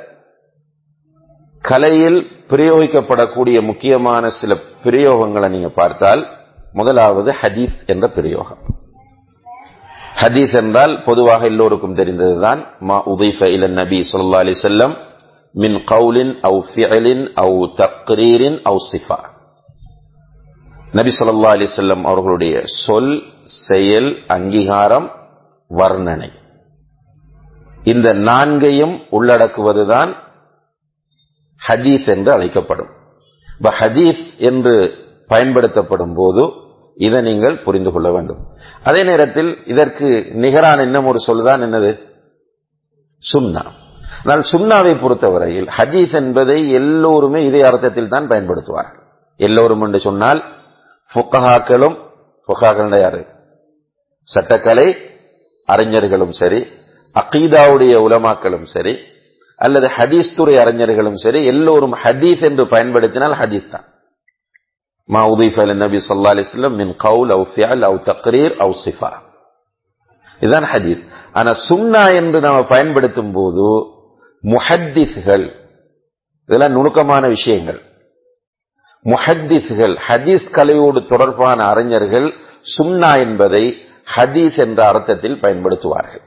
கலையில் பிரயோகிக்கப்படக்கூடிய முக்கியமான சில பிரயோகங்களை நீங்க பார்த்தால் முதலாவது ஹதீஸ் என்ற பிரயோகம் ஹதீஸ் என்றால் பொதுவாக எல்லோருக்கும் தெரிந்ததுதான் மா உதைஃப இல நபி சொல்லா அலி செல்லம் மின் கவுலின் அவு ஃபியலின் அவு தக்ரீரின் அவு சிஃபா நபி சொல்லா அலி செல்லம் அவர்களுடைய சொல் செயல் அங்கீகாரம் வர்ணனை இந்த நான்கையும் உள்ளடக்குவதுதான் ஹதீஸ் என்று அழைக்கப்படும் ஹதீஸ் என்று பயன்படுத்தப்படும் போது இதை நீங்கள் புரிந்து கொள்ள வேண்டும் அதே நேரத்தில் இதற்கு நிகரான இன்னும் ஒரு சொல்லுதான் என்னது சுன்னா ஆனால் சுன்னாவை பொறுத்தவரையில் ஹதீஸ் என்பதை எல்லோருமே இதே அர்த்தத்தில் தான் பயன்படுத்துவார்கள் எல்லோரும் என்று சொன்னால் ஃபுக்கஹாக்களும் ஃபுக்காக்கள் யாரு சட்டக்கலை அறிஞர்களும் சரி அகீதாவுடைய உலமாக்களும் சரி அல்லது ஹதீஸ் துறை அறிஞர்களும் சரி எல்லோரும் ஹதீஸ் என்று பயன்படுத்தினால் ஹதீஸ் தான் ما أضيف إلى النبي صلى الله عليه وسلم من قول أو فعل أو تقرير أو صفة இதுதான் ஹதீஸ் ஆனா சுன்னா என்று நாம பயன்படுத்தும் போது முஹத்திஸ்கள் இதெல்லாம் நுணுக்கமான விஷயங்கள் முஹத்திஸ்கள் ஹதீஸ் கலையோடு தொடர்பான அறிஞர்கள் சுன்னா என்பதை ஹதீஸ் என்ற அர்த்தத்தில் பயன்படுத்துவார்கள்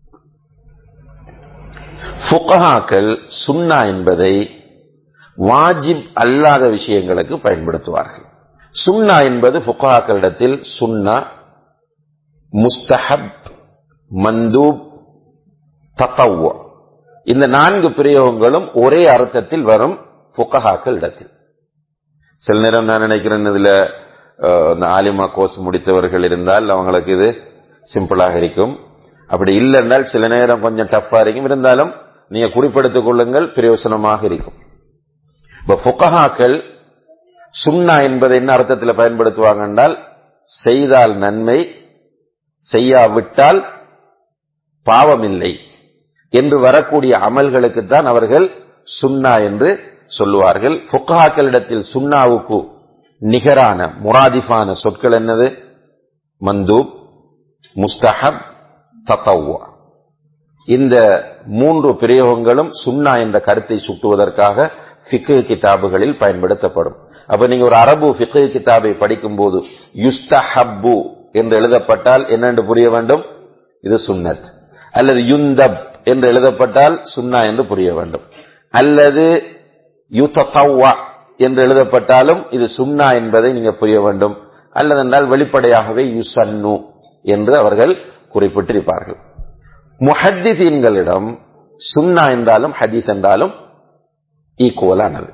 ஃபுகஹாக்கள் சுன்னா என்பதை வாஜிப் அல்லாத விஷயங்களுக்கு பயன்படுத்துவார்கள் சுன்னா என்பது ஃபுகஹாக்களிடத்தில் சுன்னா முஸ்தஹப் மந்தூப் தத்தவ் இந்த நான்கு பிரயோகங்களும் ஒரே அர்த்தத்தில் வரும் ஃபுகஹாக்கள் இடத்தில் சில நேரம் நான் நினைக்கிறேன் இதுல இந்த ஆலிமா கோர்ஸ் முடித்தவர்கள் இருந்தால் அவங்களுக்கு இது சிம்பிளாக இருக்கும் அப்படி இல்லை என்றால் சில நேரம் கொஞ்சம் டஃப்பா இருக்கும் இருந்தாலும் நீங்க குறிப்பிடுத்திக் கொள்ளுங்கள் பிரயோசனமாக இருக்கும் இப்ப ஃபுகஹாக்கள் சுன்னா என்பதை என்ன அர்த்தத்தில் பயன்படுத்துவாங்க என்றால் செய்தால் நன்மை செய்யாவிட்டால் பாவமில்லை என்று வரக்கூடிய அமல்களுக்கு தான் அவர்கள் சுன்னா என்று சொல்லுவார்கள் ஃபுகஹாக்களிடத்தில் சுன்னாவுக்கு நிகரான முராதிஃபான சொற்கள் என்னது மந்தூப் முஸ்தஹப் தத்தவ்வா இந்த மூன்று பிரயோகங்களும் சுன்னா என்ற கருத்தை சுட்டுவதற்காக ஃபிக்கு கிதாபுகளில் பயன்படுத்தப்படும் அப்ப நீங்க ஒரு அரபு ஃபிக்கு கிதாபை படிக்கும் போது யுஸ்தஹப்பு என்று எழுதப்பட்டால் என்னென்று புரிய வேண்டும் இது சுன்னத் அல்லது யுந்தப் என்று எழுதப்பட்டால் சுன்னா என்று புரிய வேண்டும் அல்லது யுத்தவா என்று எழுதப்பட்டாலும் இது சுன்னா என்பதை நீங்க புரிய வேண்டும் அல்லதென்றால் வெளிப்படையாகவே யுசன்னு என்று அவர்கள் குறிப்பிட்டிருப்பார்கள் முஹத்திசீன்களிடம் சுன்னா என்றாலும் ஹதீஸ் என்றாலும் ஈக்குவலானது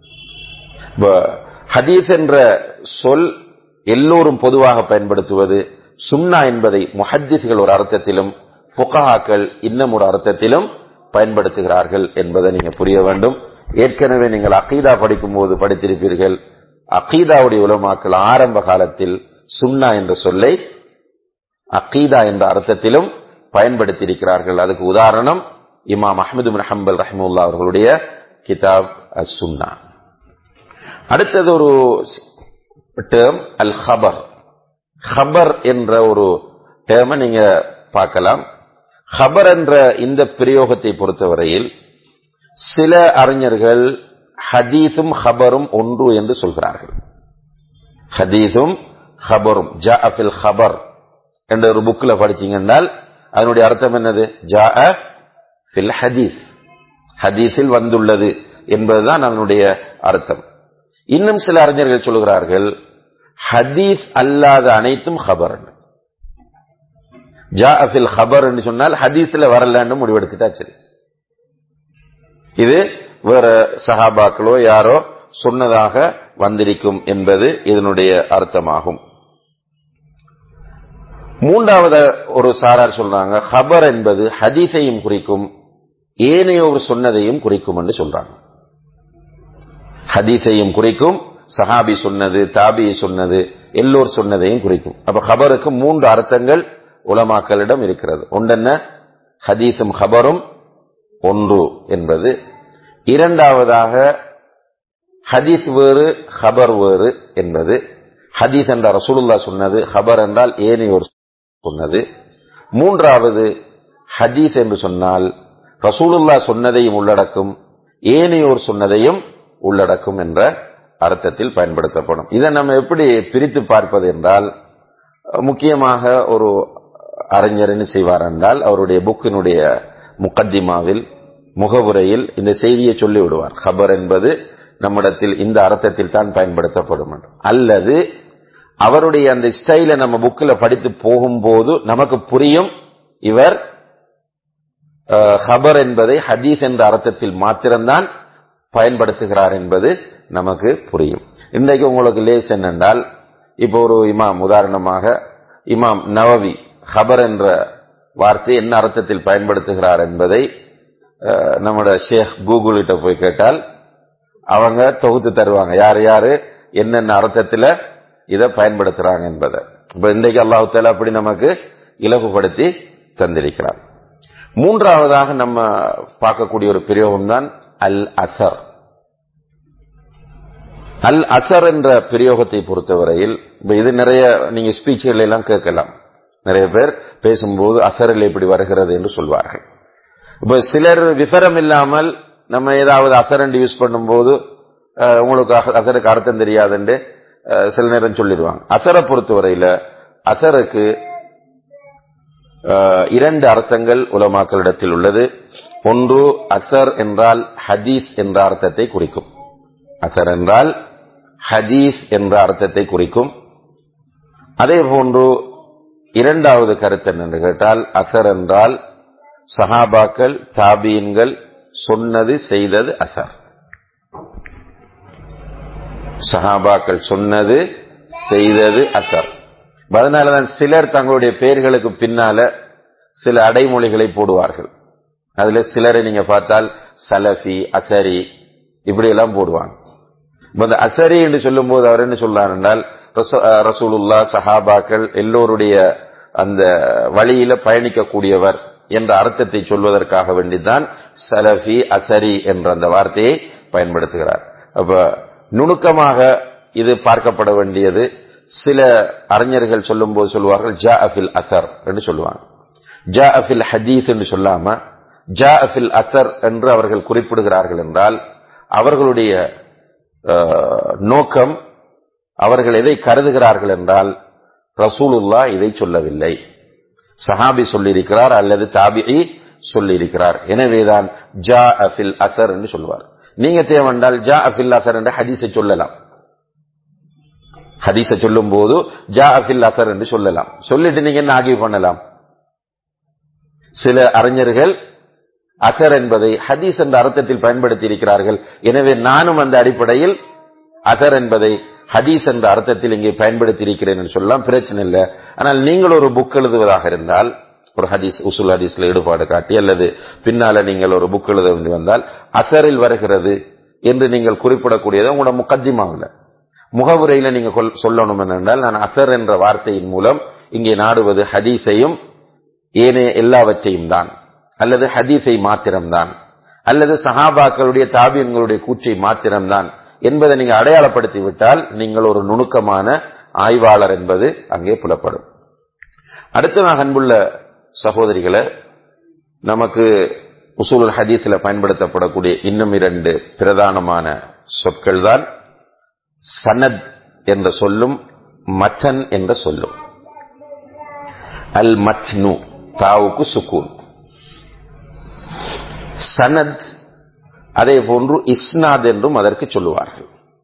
ஹதீஸ் என்ற சொல் எல்லோரும் பொதுவாக பயன்படுத்துவது சுன்னா என்பதை முஹத்திஸ்கள் ஒரு அர்த்தத்திலும் ஃபுகஹாக்கள் இன்னும் ஒரு அர்த்தத்திலும் பயன்படுத்துகிறார்கள் என்பதை நீங்க புரிய வேண்டும் ஏற்கனவே நீங்கள் அகீதா படிக்கும் போது படித்திருப்பீர்கள் அகீதாவுடைய உலமாக்கள் ஆரம்ப காலத்தில் சுன்னா என்ற சொல்லை அகீதா என்ற அர்த்தத்திலும் பயன்படுத்தியிருக்கிறார்கள் அதுக்கு உதாரணம் இமாம் அஹமது பின் ஹம்பல் ரஹிமுல்லா அவர்களுடைய கிதாப் அஸ் சுன்னா அடுத்தது ஒரு டேர்ம் அல் ஹபர் ஹபர் என்ற ஒரு டேர்மை நீங்க பார்க்கலாம் ஹபர் என்ற இந்த பிரயோகத்தை பொறுத்தவரையில் சில அறிஞர்கள் ஹதீஸும் ஹபரும் ஒன்று என்று சொல்கிறார்கள் ஹதீஸும் ஹபரும் ஜா அஃபில் ஹபர் என்ற ஒரு புக்கில் படிச்சீங்கன்னால் அதனுடைய அர்த்தம் என்னது ஜா ஃபில் ஹதீஸ் ஹதீஸில் வந்துள்ளது என்பதுதான் அதனுடைய அர்த்தம் இன்னும் சில அறிஞர்கள் சொல்கிறார்கள் ஹதீஸ் அல்லாத அனைத்தும் ஹபர் ஜா அஃபில் ஹபர் என்று சொன்னால் ஹதீஸ்ல வரலன்னு முடிவெடுத்துட்டா சரி இது வேற சஹாபாக்களோ யாரோ சொன்னதாக வந்திருக்கும் என்பது இதனுடைய அர்த்தமாகும் மூன்றாவது ஒரு சாரார் சொல்றாங்க ஹபர் என்பது ஹதீஸையும் குறிக்கும் ஏனையோர் சொன்னதையும் குறிக்கும் என்று சொல்றாங்க ஹதீஸையும் குறிக்கும் சஹாபி சொன்னது தாபி சொன்னது எல்லோர் சொன்னதையும் குறிக்கும் அப்ப ஹபருக்கு மூன்று அர்த்தங்கள் உலமாக்களிடம் இருக்கிறது ஒன்றென்ன ஹதீஸும் ஹபரும் ஒன்று என்பது இரண்டாவதாக ஹதீஸ் வேறு ஹபர் வேறு என்பது ஹதீஸ் என்ற ரசூலுல்லா சொன்னது ஹபர் என்றால் ஏனையோர் சொன்னது மூன்றாவது ஹதீஸ் என்று சொன்னால் ரசூலுல்லா சொன்னதையும் உள்ளடக்கும் ஏனையோர் சொன்னதையும் உள்ளடக்கும் என்ற அர்த்தத்தில் பயன்படுத்தப்படும் இதை நம்ம எப்படி பிரித்து பார்ப்பது என்றால் முக்கியமாக ஒரு அறிஞர் என்ன செய்வார் என்றால் அவருடைய புக்கினுடைய முக்கத்திமாவில் முகவுரையில் இந்த செய்தியை சொல்லி விடுவார் ஹபர் என்பது நம்மிடத்தில் இந்த அர்த்தத்தில் தான் பயன்படுத்தப்படும் அல்லது அவருடைய அந்த ஸ்டைல நம்ம புக்கில் படித்து போகும்போது நமக்கு புரியும் இவர் ஹபர் என்பதை ஹதீஸ் என்ற அர்த்தத்தில் மாத்திரம்தான் பயன்படுத்துகிறார் என்பது நமக்கு புரியும் இன்றைக்கு உங்களுக்கு லேஸ் என்னென்றால் இப்போ ஒரு இமாம் உதாரணமாக இமாம் நவவி ஹபர் என்ற வார்த்தை என்ன அர்த்தத்தில் பயன்படுத்துகிறார் என்பதை நம்மளோட ஷேக் கூகுள்கிட்ட போய் கேட்டால் அவங்க தொகுத்து தருவாங்க யார் யாரு என்னென்ன அர்த்தத்தில் இதை பயன்படுத்துறாங்க என்பதை இப்ப இன்றைக்கு அல்லாஹால அப்படி நமக்கு இலகுபடுத்தி தந்திருக்கிறார் மூன்றாவதாக நம்ம பார்க்கக்கூடிய ஒரு பிரயோகம் தான் அல் அசர் அல் அசர் என்ற பிரயோகத்தை பொறுத்தவரையில் இது நிறைய நீங்க ஸ்பீச்சுகள் எல்லாம் கேட்கலாம் நிறைய பேர் பேசும்போது அசரில் எப்படி வருகிறது என்று சொல்வார்கள் இப்ப சிலர் விவரம் இல்லாமல் நம்ம ஏதாவது அசரண்டு யூஸ் பண்ணும்போது உங்களுக்கு அசருக்கு அர்த்தம் தெரியாதுன்னு சில நேரம் சொல்லிடுவாங்க அசரை பொறுத்தவரையில அசருக்கு இரண்டு அர்த்தங்கள் உலமாக்களிடத்தில் உள்ளது ஒன்று அசர் என்றால் ஹதீஸ் என்ற அர்த்தத்தை குறிக்கும் அசர் என்றால் ஹதீஸ் என்ற அர்த்தத்தை குறிக்கும் அதே போன்று இரண்டாவது கருத்து என்னென்று கேட்டால் அசர் என்றால் சஹாபாக்கள் தாபீன்கள் சொன்னது செய்தது அசர் சஹாபாக்கள் சொன்னது செய்தது அசர் அதனாலதான் சிலர் தங்களுடைய பெயர்களுக்கு பின்னால சில அடைமொழிகளை போடுவார்கள் அதுல சிலரை நீங்க பார்த்தால் சலஃபி அசரி இப்படி எல்லாம் போடுவாங்க இந்த அசரி என்று சொல்லும் போது அவர் என்ன சொல்றார் என்றால் ரசூலுல்லா சஹாபாக்கள் எல்லோருடைய அந்த வழியில பயணிக்கக்கூடியவர் என்ற அர்த்தத்தை சொல்வதற்காக வேண்டிதான் சலஃபி அசரி என்ற அந்த வார்த்தையை பயன்படுத்துகிறார் அப்ப நுணுக்கமாக இது பார்க்கப்பட வேண்டியது சில அறிஞர்கள் சொல்லும் போது சொல்லுவார்கள் ஜா அஃபில் அசர் என்று சொல்லுவாங்க ஜா அஃபில் ஹதீஸ் என்று சொல்லாம ஜா அஃபில் அசர் என்று அவர்கள் குறிப்பிடுகிறார்கள் என்றால் அவர்களுடைய நோக்கம் அவர்கள் எதை கருதுகிறார்கள் என்றால் ரசூலுல்லா இதை சொல்லவில்லை சஹாபி சொல்லியிருக்கிறார் அல்லது தாபிஇ சொல்லியிருக்கிறார் எனவேதான் ஜா அஃபில் அசர் என்று சொல்வார் நீங்க தேவண்டால் ஜா அஃபில் அசர் என்ற ஹதீஸை சொல்லலாம் ஹதீஸை சொல்லும் போது ஜா அஃபில் அசர் என்று சொல்லலாம் சொல்லிட்டு நீங்க என்ன ஆகிய பண்ணலாம் சில அறிஞர்கள் அசர் என்பதை ஹதீஸ் என்ற அர்த்தத்தில் பயன்படுத்தி இருக்கிறார்கள் எனவே நானும் அந்த அடிப்படையில் அசர் என்பதை ஹதீஸ் என்ற அர்த்தத்தில் இங்கே பயன்படுத்தி இருக்கிறேன் என்று சொல்லலாம் பிரச்சனை இல்லை ஆனால் நீங்கள் ஒரு புக் எழுதுவதாக இருந்தால் ஒரு ஹதீஸ் உசுல் ஹதீஸ்ல ஈடுபாடு காட்டி அல்லது பின்னால நீங்கள் ஒரு புக் எழுத வேண்டி வந்தால் அசரில் வருகிறது என்று நீங்கள் குறிப்பிடக்கூடியது உங்களோட முக்கத்திமாவில் முகவுரையில நீங்க கொல்- சொல்லணும் என்றால் நான் அசர் என்ற வார்த்தையின் மூலம் இங்கே நாடுவது ஹதீஸையும் ஏனைய எல்லாவற்றையும் தான் அல்லது ஹதீஸை மாத்திரம்தான் அல்லது சஹாபாக்களுடைய தாபியன்களுடைய கூற்றை மாத்திரம்தான் என்பதை நீங்க அடையாளப்படுத்தி விட்டால் நீங்கள் ஒரு நுணுக்கமான ஆய்வாளர் என்பது அங்கே புலப்படும் அடுத்ததாக அன்புள்ள சகோதரிகளை நமக்கு உசூலுல் ஹதீஸ்ல பயன்படுத்தப்படக்கூடிய இன்னும் இரண்டு பிரதானமான சொற்கள் தான் சனத் என்ற சொல்லும் மத்தன் என்ற சொல்லும் அல் மத்னு தாவுக்கு சுக்கூன் சனத் அதே போன்று இஸ்னாத் என்றும் அதற்கு சொல்லுவார்கள்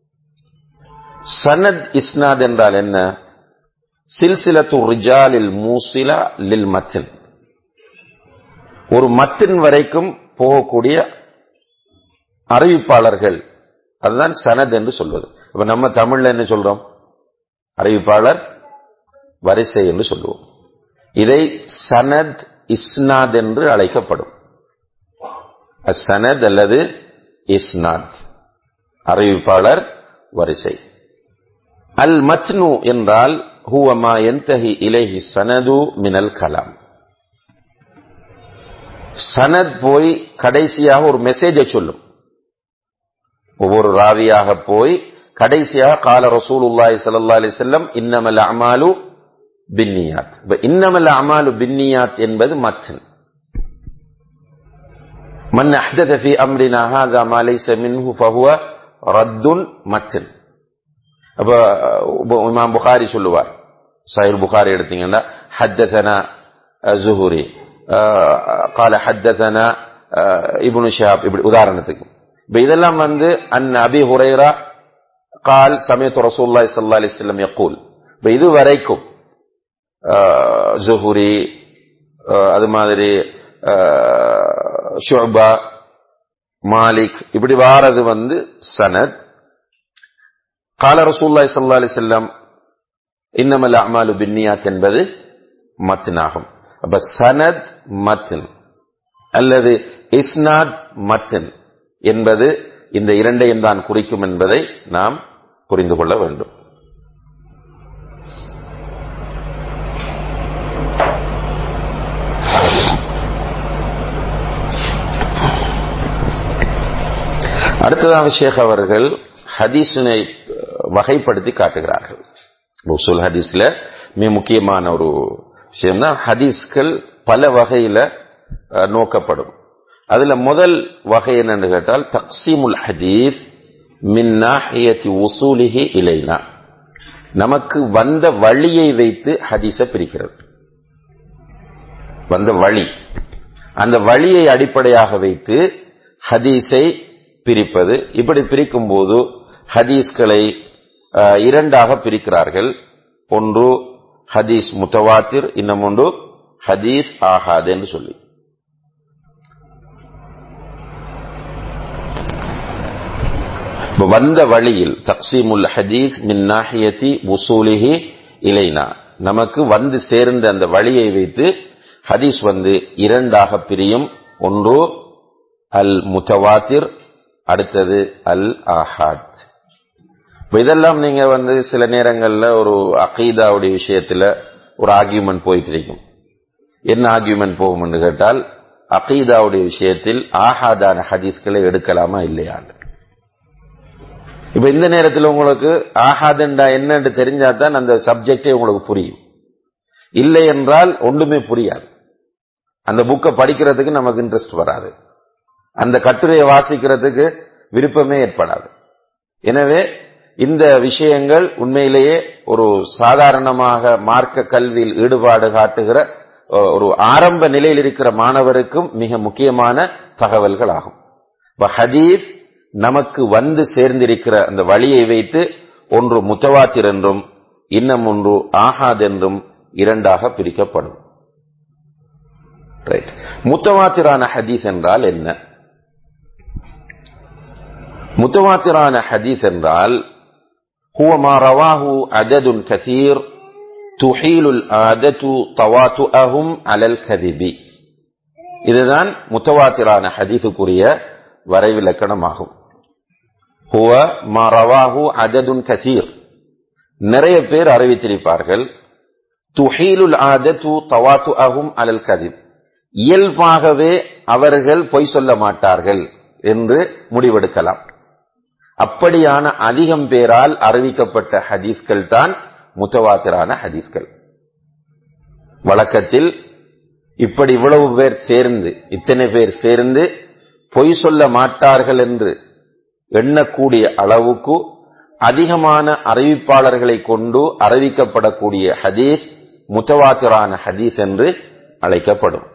சனத் இஸ்னாத் என்றால் என்ன சில்சிலத்து ரிஜாலில் மூசிலா லில் மத்தின் ஒரு மத்தின் வரைக்கும் போகக்கூடிய அறிவிப்பாளர்கள் அதுதான் சனத் என்று சொல்வது இப்ப நம்ம தமிழ்ல என்ன சொல்றோம் அறிவிப்பாளர் வரிசை என்று சொல்லுவோம் இதை சனத் இஸ்னாத் என்று அழைக்கப்படும் சனத் அல்லது இஸ்னாத் அறிவிப்பாளர் வரிசை அல் மத்னு என்றால் ஹுவ மா யன்தஹி இலைஹி சனது மினல் கலாம் சனத் போய் கடைசியாக ஒரு மெசேஜை சொல்லும் ஒவ்வொரு ராவியாக போய் கடைசியாக கால ரசூலுல்லாஹி ஸல்லல்லாஹு அலைஹி வஸல்லம் இன்னமல் அமாலு பின்னியாத் இப்ப இன்னமல் அமாலு பின்னியாத் என்பது மத்ன் من أحدث في أمرنا هذا ما ليس منه فهو رد متن அப்ப இமாம் புகாரி சொல்லுவார் சஹீல் புகாரி எடுத்தீங்கன்னா ஹத்ததனா ஜுஹுரி கால ஹத்ததனா இப்னு ஷிஹாப் இப்படி உதாரணத்துக்கு இப்ப இதெல்லாம் வந்து அன் அபி ஹுரைரா கால் சமயத்து ரசூலுல்லாஹி ஸல்லல்லாஹு அலைஹி வஸல்லம் யக்கூல் இப்ப இது வரைக்கும் ஜுஹுரி அது மாதிரி ஷுபா மாலிக் இப்படி வாரது வந்து சனத் கால ரசூல்லாய் சல்லா அலி செல்லம் இன்னமல் அமாலு பின்னியாத் என்பது மத்தினாகும் அப்ப சனத் மத்தின் அல்லது இஸ்னாத் மத்தின் என்பது இந்த இரண்டையும் தான் குறிக்கும் என்பதை நாம் புரிந்து கொள்ள வேண்டும் அடுத்ததாக ஷேக் அவர்கள் ஹதீஸினை வகைப்படுத்தி காட்டுகிறார்கள் உசூல் ஹதீஸ்ல மிக முக்கியமான ஒரு விஷயம் தான் ஹதீஸ்கள் பல வகையில நோக்கப்படும் அதுல முதல் வகை என்னன்னு கேட்டால் தக்சீமுல் ஹதீஸ் மின் நாஹியத்தி உசூலிஹி இலைனா நமக்கு வந்த வழியை வைத்து ஹதீஸ பிரிக்கிறது வந்த வழி அந்த வழியை அடிப்படையாக வைத்து ஹதீஸை பிரிப்பது இப்படி பிரிக்கும் போது ஹதீஸ்களை இரண்டாக பிரிக்கிறார்கள் ஒன்று ஹதீஸ் முத்தவாத்திர் இன்னும் ஒன்று ஹதீஸ் ஆகாது என்று சொல்லி வந்த வழியில் தக்சீமுல் ஹதீஸ் மின் நாஹியத்தி உசூலிஹி இலைனா நமக்கு வந்து சேர்ந்த அந்த வழியை வைத்து ஹதீஸ் வந்து இரண்டாக பிரியும் ஒன்று அல் முத்தவாத்திர் அடுத்தது அல் ஆஹாத் இதெல்லாம் நீங்க வந்து சில நேரங்கள்ல ஒரு அகீதாவுடைய விஷயத்துல ஒரு ஆர்கியூமெண்ட் போயிட்டு இருக்கும் என்ன ஆர்கியூமெண்ட் போகும்னு கேட்டால் அகீதாவுடைய விஷயத்தில் ஆஹாதான ஹதீஸ்களை எடுக்கலாமா இல்லையா இப்ப இந்த நேரத்தில் உங்களுக்கு ஆஹாதண்டா என்னன்னு தெரிஞ்சாதான் அந்த சப்ஜெக்டே உங்களுக்கு புரியும் இல்லை என்றால் ஒன்றுமே புரியாது அந்த புக்கை படிக்கிறதுக்கு நமக்கு இன்ட்ரெஸ்ட் வராது அந்த கட்டுரையை வாசிக்கிறதுக்கு விருப்பமே ஏற்படாது எனவே இந்த விஷயங்கள் உண்மையிலேயே ஒரு சாதாரணமாக மார்க்க கல்வியில் ஈடுபாடு காட்டுகிற ஒரு ஆரம்ப நிலையில் இருக்கிற மாணவருக்கும் மிக முக்கியமான தகவல்கள் ஆகும் ஹதீஸ் நமக்கு வந்து சேர்ந்திருக்கிற அந்த வழியை வைத்து ஒன்று முத்தவாத்திர் என்றும் இன்னும் ஒன்று ஆஹாத் என்றும் இரண்டாக பிரிக்கப்படும் முத்தவாத்திரான ஹதீஸ் என்றால் என்ன முத்தவாத்திரான ஹதீஸ் என்றால் هو ما رواه عدد كثير تحيل العادة تواطؤهم على الكذب இதுதான் முத்தவாத்திரான ஹதீஸுக்குரிய வரைவிலக்கணமாகும் ஹுவ மா ரவாஹு அததுன் கசீர் நிறைய பேர் அறிவித்திருப்பார்கள் துஹீலுல் ஆதத்து தவாத்து அகும் அலல் கதிப் இயல்பாகவே அவர்கள் பொய் சொல்ல மாட்டார்கள் என்று முடிவெடுக்கலாம் அப்படியான அதிகம் பேரால் அறிவிக்கப்பட்ட ஹதீஸ்கள் தான் முத்தவாத்திரான ஹதீஸ்கள் வழக்கத்தில் இப்படி இவ்வளவு பேர் சேர்ந்து இத்தனை பேர் சேர்ந்து பொய் சொல்ல மாட்டார்கள் என்று எண்ணக்கூடிய அளவுக்கு அதிகமான அறிவிப்பாளர்களை கொண்டு அறிவிக்கப்படக்கூடிய ஹதீஸ் முத்தவாத்திரான ஹதீஸ் என்று அழைக்கப்படும்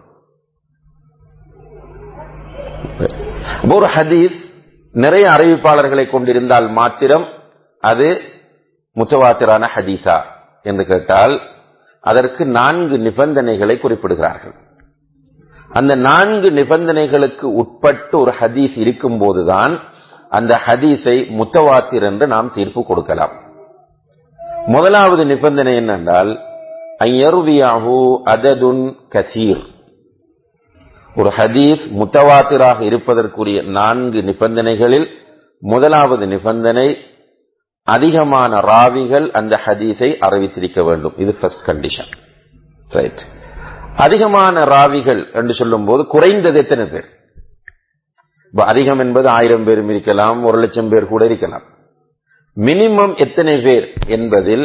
ஒரு ஹதீஸ் நிறைய அறிவிப்பாளர்களை கொண்டிருந்தால் மாத்திரம் அது முத்தவாத்திரான ஹதீஸா என்று கேட்டால் அதற்கு நான்கு நிபந்தனைகளை குறிப்பிடுகிறார்கள் அந்த நான்கு நிபந்தனைகளுக்கு உட்பட்டு ஒரு ஹதீஸ் இருக்கும் போதுதான் அந்த ஹதீஸை முத்தவாத்திர் என்று நாம் தீர்ப்பு கொடுக்கலாம் முதலாவது நிபந்தனை என்னென்றால் ஐயருவியாகு அததுன் கசீர் ஒரு ஹதீஸ் முத்தவாத்திராக இருப்பதற்குரிய நான்கு நிபந்தனைகளில் முதலாவது நிபந்தனை அதிகமான ராவிகள் அந்த ஹதீஸை அறிவித்திருக்க வேண்டும் இது ஃபர்ஸ்ட் கண்டிஷன் ரைட் அதிகமான ராவிகள் என்று சொல்லும் போது குறைந்தது எத்தனை பேர் அதிகம் என்பது ஆயிரம் பேரும் இருக்கலாம் ஒரு லட்சம் பேர் கூட இருக்கலாம் மினிமம் எத்தனை பேர் என்பதில்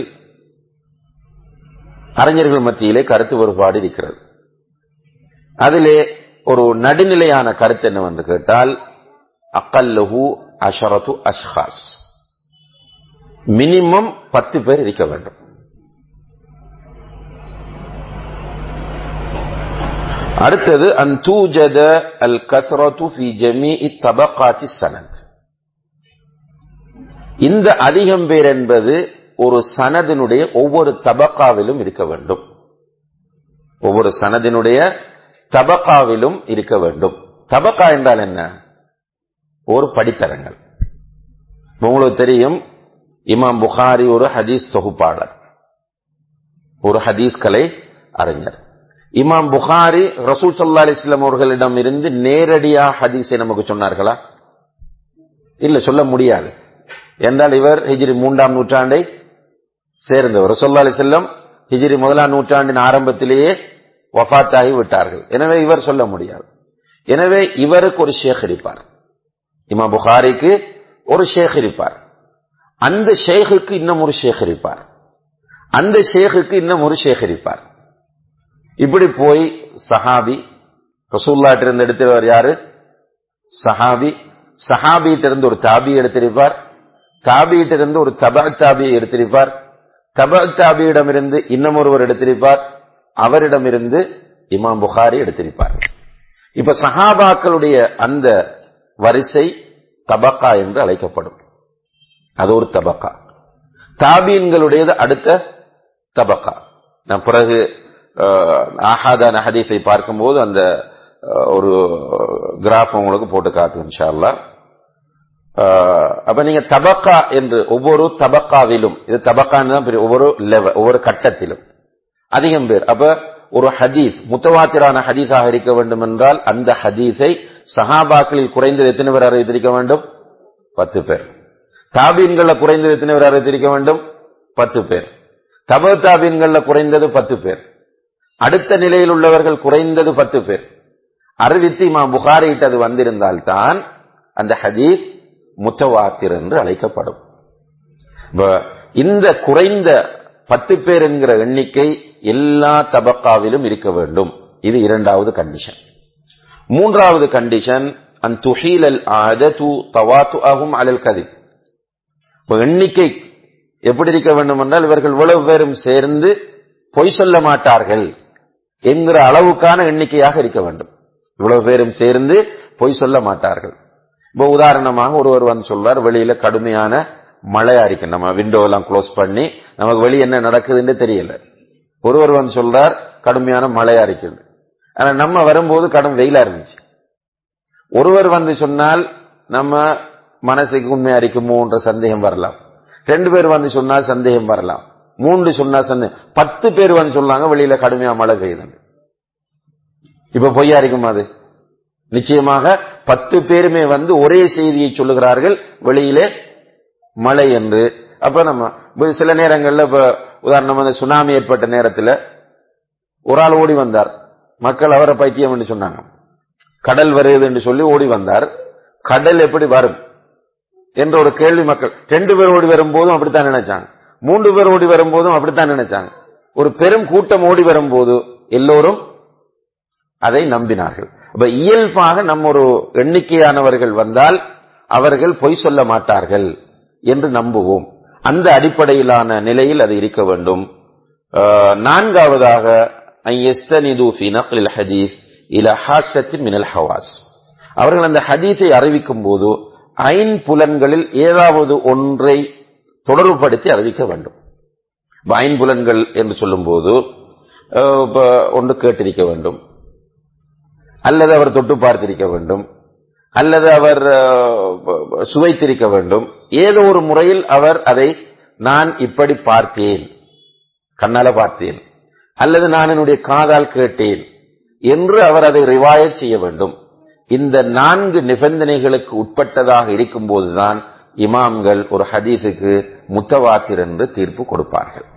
அறிஞர்கள் மத்தியிலே கருத்து வேறுபாடு இருக்கிறது அதிலே ஒரு நடுநிலையான கருத்து என்னவென்று கேட்டால் அக்கல்லஹு அஷரத்து அஷ்ஹாஸ் மினிமம் பத்து பேர் இருக்க வேண்டும் அடுத்தது அன் தூஜத அல் கஸ்ரத்து ஃபி ஜமீஇ தபகாத்தி சனத் இந்த அதிகம் பேர் என்பது ஒரு சனதினுடைய ஒவ்வொரு தபக்காவிலும் இருக்க வேண்டும் ஒவ்வொரு சனதினுடைய தபக்காவிலும் இருக்க வேண்டும் தபக்கா என்றால் என்ன ஒரு படித்தரங்கள் உங்களுக்கு தெரியும் இமாம் புகாரி ஒரு ஹதீஸ் தொகுப்பாளர் ஒரு ஹதீஸ் கலை அறிஞர் இமாம் புகாரி ரசூல் சல்லா அலிஸ்லாம் அவர்களிடம் இருந்து நேரடியா ஹதீஸை நமக்கு சொன்னார்களா இல்ல சொல்ல முடியாது என்றால் இவர் ஹிஜ்ரி மூன்றாம் நூற்றாண்டை சேர்ந்தவர் ரசோல்லா அலி செல்லம் ஹிஜ்ரி முதலாம் நூற்றாண்டின் ஆரம்பத்திலேயே வஃத்தாகி விட்டார்கள் எனவே இவர் சொல்ல முடியாது எனவே இவருக்கு ஒரு ஷேக் இருப்பார் இமா புகாரிக்கு ஒரு ஷேக் இருப்பார் அந்த ஷேகுக்கு இன்னும் ஒரு ஷேக் இருப்பார் அந்த ஷேகுக்கு இன்னும் ஒரு ஷேக் இருப்பார் இப்படி போய் சஹாபி ரசூல்லாட்டிருந்து எடுத்தவர் யாரு சஹாபி சஹாபியிட்டிருந்து ஒரு தாபி எடுத்திருப்பார் தாபியிட்டிருந்து ஒரு தபா தாபியை எடுத்திருப்பார் தபா தாபியிடமிருந்து இன்னும் ஒருவர் எடுத்திருப்பார் அவரிடமிருந்து இமாம் புகாரி எடுத்திருப்பார் இப்ப சஹாபாக்களுடைய அந்த வரிசை தபக்கா என்று அழைக்கப்படும் அது ஒரு தபக்கா தாபீன்களுடையது அடுத்த தபக்கா நான் பிறகு ஆஹாதான ஹதீஸை பார்க்கும்போது அந்த ஒரு கிராஃப் உங்களுக்கு போட்டு காட்டுவேன் இன்ஷால்லா அப்ப நீங்க தபக்கா என்று ஒவ்வொரு தபக்காவிலும் இது தபக்கான்னு தான் ஒவ்வொரு லெவல் ஒவ்வொரு கட்டத்திலும் அதிகம் பேர் அப்ப ஒரு ஹதீஸ் முத்தவாத்திரான ஹதீஸாக இருக்க வேண்டும் என்றால் அந்த ஹதீஸை சஹாபாக்களில் குறைந்தது எத்தனை பேர் அறிவித்திருக்க வேண்டும் பத்து பேர் தாபீன்கள்ல குறைந்தது எத்தனை பேர் அறிவித்திருக்க வேண்டும் பத்து பேர் தப தாபீன்கள்ல குறைந்தது பத்து பேர் அடுத்த நிலையில் உள்ளவர்கள் குறைந்தது பத்து பேர் அறிவித்து இமா புகாரிட்டு அது வந்திருந்தால்தான் அந்த ஹதீஸ் முத்தவாத்திர் என்று அழைக்கப்படும் இந்த குறைந்த பத்து பேர் என்கிற எண்ணிக்கை எல்லா தபக்காவிலும் இருக்க வேண்டும் இது இரண்டாவது கண்டிஷன் மூன்றாவது கண்டிஷன் அன் துஹீலல் ஆதது தவாத்து ஆகும் அலல் கதிப் எண்ணிக்கை எப்படி இருக்க வேண்டும் என்றால் இவர்கள் இவ்வளவு பேரும் சேர்ந்து பொய் சொல்ல மாட்டார்கள் என்கிற அளவுக்கான எண்ணிக்கையாக இருக்க வேண்டும் இவ்வளவு பேரும் சேர்ந்து பொய் சொல்ல மாட்டார்கள் இப்போ உதாரணமாக ஒருவர் வந்து சொல்றார் வெளியில கடுமையான மழையா இருக்கு நம்ம விண்டோ எல்லாம் க்ளோஸ் பண்ணி நமக்கு வெளியே என்ன நடக்குதுன்னு தெரியல ஒருவர் வந்து சொல்றார் கடுமையான மழையா இருக்குது ஆனா நம்ம வரும்போது கடும் வெயிலா இருந்துச்சு ஒருவர் வந்து சொன்னால் நம்ம மனசுக்கு உண்மையா இருக்குமோன்ற சந்தேகம் வரலாம் ரெண்டு பேர் வந்து சொன்னால் சந்தேகம் வரலாம் மூன்று சொன்னா சந்தேகம் பத்து பேர் வந்து சொன்னாங்க வெளியில கடுமையா மழை பெய்யுது இப்ப பொய்யா இருக்குமா அது நிச்சயமாக பத்து பேருமே வந்து ஒரே செய்தியை சொல்லுகிறார்கள் வெளியிலே மழை என்று அப்ப நம்ம இப்ப சில நேரங்கள்ல இப்ப உதாரணமா இந்த சுனாமி ஏற்பட்ட நேரத்துல ஒரு ஆள் ஓடி வந்தார் மக்கள் அவரை பைத்தியம் என்று சொன்னாங்க கடல் வருது என்று சொல்லி ஓடி வந்தார் கடல் எப்படி வரும் என்ற ஒரு கேள்வி மக்கள் ரெண்டு பேர் ஓடி வரும்போதும் அப்படித்தான் நினைச்சாங்க மூன்று பேர் ஓடி வரும்போதும் அப்படித்தான் நினைச்சாங்க ஒரு பெரும் கூட்டம் ஓடி வரும்போது எல்லோரும் அதை நம்பினார்கள் அப்ப இயல்பாக நம்ம ஒரு எண்ணிக்கையானவர்கள் வந்தால் அவர்கள் பொய் சொல்ல மாட்டார்கள் என்று நம்புவோம் அந்த அடிப்படையிலான நிலையில் அது இருக்க வேண்டும் ஆஹ், நான்காவதாக أن يستندوا في نقل الحديث إلى حاسة من الحواس அவர்கள் அந்த ஹதீஸை அறிவிக்கும் போது ஐம்புலன்களில் ஏதாவது ஒன்றை தொடர்புபடுத்தி அறிவிக்க வேண்டும் இப்ப ஐம்புலன்கள் என்று சொல்லும்போது அஹ், இப்ப ஒன்று கேட்டிருக்க வேண்டும் அல்லது அவர் தொட்டு பார்த்திருக்க வேண்டும் அல்லது அவர் அஹ், சுவைத்திருக்க வேண்டும் ஏதோ ஒரு முறையில் அவர் அதை நான் இப்படி பார்த்தேன் கண்ணால பார்த்தேன் அல்லது நான் என்னுடைய காதால் கேட்டேன் என்று அவர் அதை ரிவாயத் செய்ய வேண்டும் இந்த நான்கு நிபந்தனைகளுக்கு உட்பட்டதாக இருக்கும்போதுதான் இமாம்கள் ஒரு ஹதீஸுக்கு முத்தவாத்திர் என்று தீர்ப்பு கொடுப்பார்கள்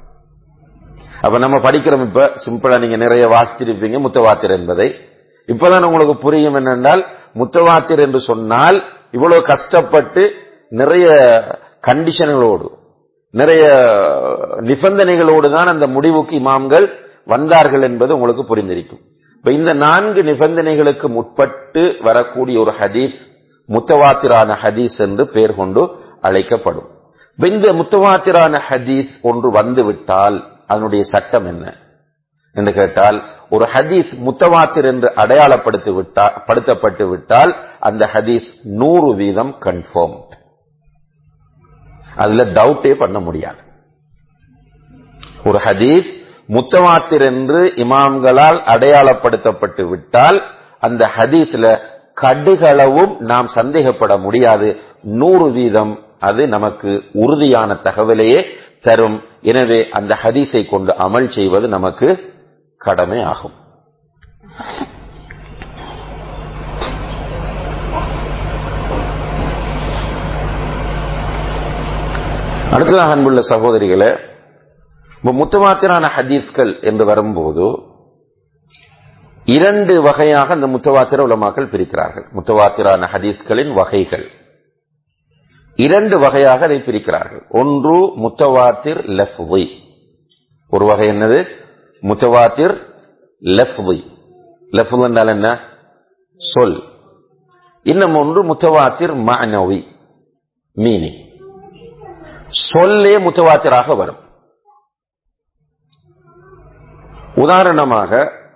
அப்ப நம்ம படிக்கிறோம் இப்ப சிம்பிளா நீங்க நிறைய வாசிச்சிருப்பீங்க முத்தவாத்திர் என்பதை இப்பதான் உங்களுக்கு புரியும் என்னென்றால் முத்தவாத்திர் என்று சொன்னால் இவ்வளவு கஷ்டப்பட்டு நிறைய கண்டிஷன்களோடு நிறைய நிபந்தனைகளோடு தான் அந்த முடிவுக்கு இமாம்கள் வந்தார்கள் என்பது உங்களுக்கு புரிந்திருக்கும் இப்ப இந்த நான்கு நிபந்தனைகளுக்கு முற்பட்டு வரக்கூடிய ஒரு ஹதீஸ் முத்தவாத்திரான ஹதீஸ் என்று பெயர் கொண்டு அழைக்கப்படும் இப்ப இந்த முத்தவாத்திரான ஹதீஸ் ஒன்று வந்துவிட்டால் அதனுடைய சட்டம் என்ன என்று கேட்டால் ஒரு ஹதீஸ் முத்தவாத்திர் என்று அடையாளப்படுத்தி விட்டால் படுத்தப்பட்டு விட்டால் அந்த ஹதீஸ் நூறு வீதம் கன்ஃபார்ம் அதுல டவுட்டே பண்ண முடியாது ஒரு ஹதீஸ் முத்தவாத்திர் என்று இமாம்களால் அடையாளப்படுத்தப்பட்டு விட்டால் அந்த ஹதீஸ்ல கடுகளவும் நாம் சந்தேகப்பட முடியாது நூறு வீதம் அது நமக்கு உறுதியான தகவலையே தரும் எனவே அந்த ஹதீஸை கொண்டு அமல் செய்வது நமக்கு கடமை ஆகும் அடுத்ததாக அன்புள்ள சகோதரிகளே இப்ப முத்தவாத்திரான ஹதீஸ்கள் என்று வரும்போது இரண்டு வகையாக அந்த முத்தவாத்திர உலமாக்கள் பிரிக்கிறார்கள் முத்தவாத்திரான ஹதீஸ்களின் வகைகள் இரண்டு வகையாக அதை பிரிக்கிறார்கள் ஒன்று முத்தவாத்திர் லஃப்வி ஒரு வகை என்னது முத்தவாத்திர் லஃப்வி லஃப்வு என்றால் என்ன சொல் இன்னும் ஒன்று முத்தவாத்திர் மனவி மீனிங் சொல்லே முத்தவாத்திராக வரும் உதாரணமாக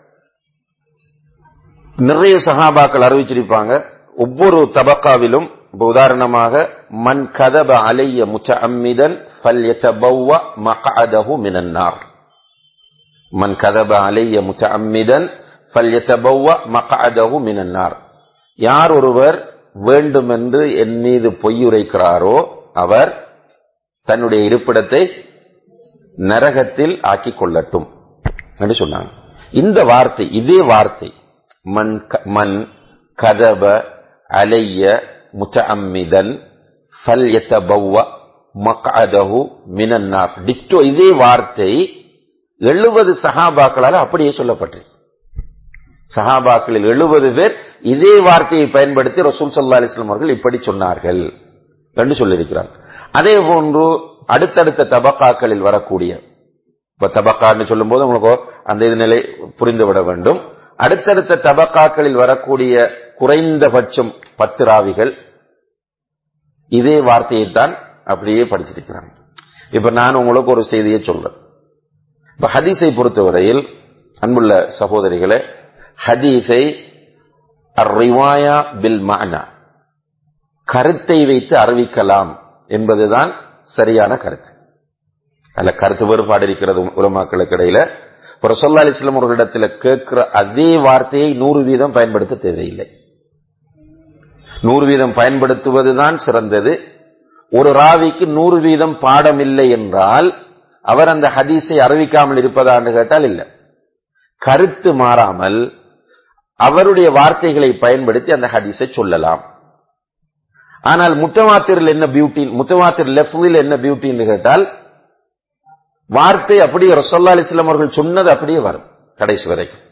நிறைய சஹாபாக்கள் அறிவிச்சிருப்பாங்க ஒவ்வொரு தபக்காவிலும் இப்ப உதாரணமாக மன் கதப அலைய முத்தஅம்மிதன் ஃபல்யதபவ்வ மக்அதஹு மினன் நார் மன் கதப அலைய முத்தஅம்மிதன் ஃபல்யதபவ்வ மக்அதஹு மினன் நார் யார் ஒருவர் வேண்டுமென்று என் மீது பொய்யுரைக்கிறாரோ அவர் தன்னுடைய இருப்பிடத்தை நரகத்தில் ஆக்கிக் கொள்ளட்டும் என்று சொன்னாங்க இந்த வார்த்தை இதே வார்த்தை மன் க- மன் கதப அலைய முத்தஅம்மிதன் ஃபல்யதபவ்வ மக்அதஹு மினன் நார் டிக்டோ இதே வார்த்தை எழுபது சஹாபாக்களால் அப்படியே சொல்லப்பட்டது சஹாபாக்களில் எழுபது பேர் இதே வார்த்தையை பயன்படுத்தி ரசூல் சல்லா அலிஸ்லாம் அவர்கள் இப்படி சொன்னார்கள் என்று சொல்லியிருக்கிறார் அதே போன்று அடுத்தடுத்த தபக்காக்களில் வரக்கூடிய இப்ப தபக்கான்னு சொல்லும்போது உங்களுக்கு அந்த இது நிலை புரிந்துவிட வேண்டும் அடுத்தடுத்த தபக்காக்களில் வரக்கூடிய குறைந்தபட்சம் பத்து ராவிகள் இதே வார்த்தையைத்தான் அப்படியே படிச்சிருக்கிறாங்க இப்ப நான் உங்களுக்கு ஒரு செய்தியை சொல்றேன் இப்ப ஹதீஸை பொறுத்தவரையில் அன்புள்ள சகோதரிகளே ஹதீஸை ரிவாயா பில் மஅனா கருத்தை வைத்து அறிவிக்கலாம் என்பதுதான் சரியான கருத்து அதுல கருத்து வேறுபாடு இருக்கிறது உலமாக்களுக்கு இடையில ஒரு சொல்லா அலிஸ்லாம் அவர்களிடத்தில் கேட்கிற அதே வார்த்தையை நூறு வீதம் பயன்படுத்த தேவையில்லை நூறு வீதம் பயன்படுத்துவதுதான் சிறந்தது ஒரு ராவிக்கு நூறு வீதம் பாடம் இல்லை என்றால் அவர் அந்த ஹதீஸை அறிவிக்காமல் இருப்பதான்னு கேட்டால் இல்லை கருத்து மாறாமல் அவருடைய வார்த்தைகளை பயன்படுத்தி அந்த ஹதீஸை சொல்லலாம் ஆனால் முத்தவாத்திரில் என்ன பியூட்டி முத்தவாத்திர் லெஃப்டில் என்ன பியூட்டின்னு கேட்டால் வார்த்தை அப்படியே ரசோல்லா அலிஸ்லாம் அவர்கள் சொன்னது அப்படியே வரும் கடைசி வரைக்கும்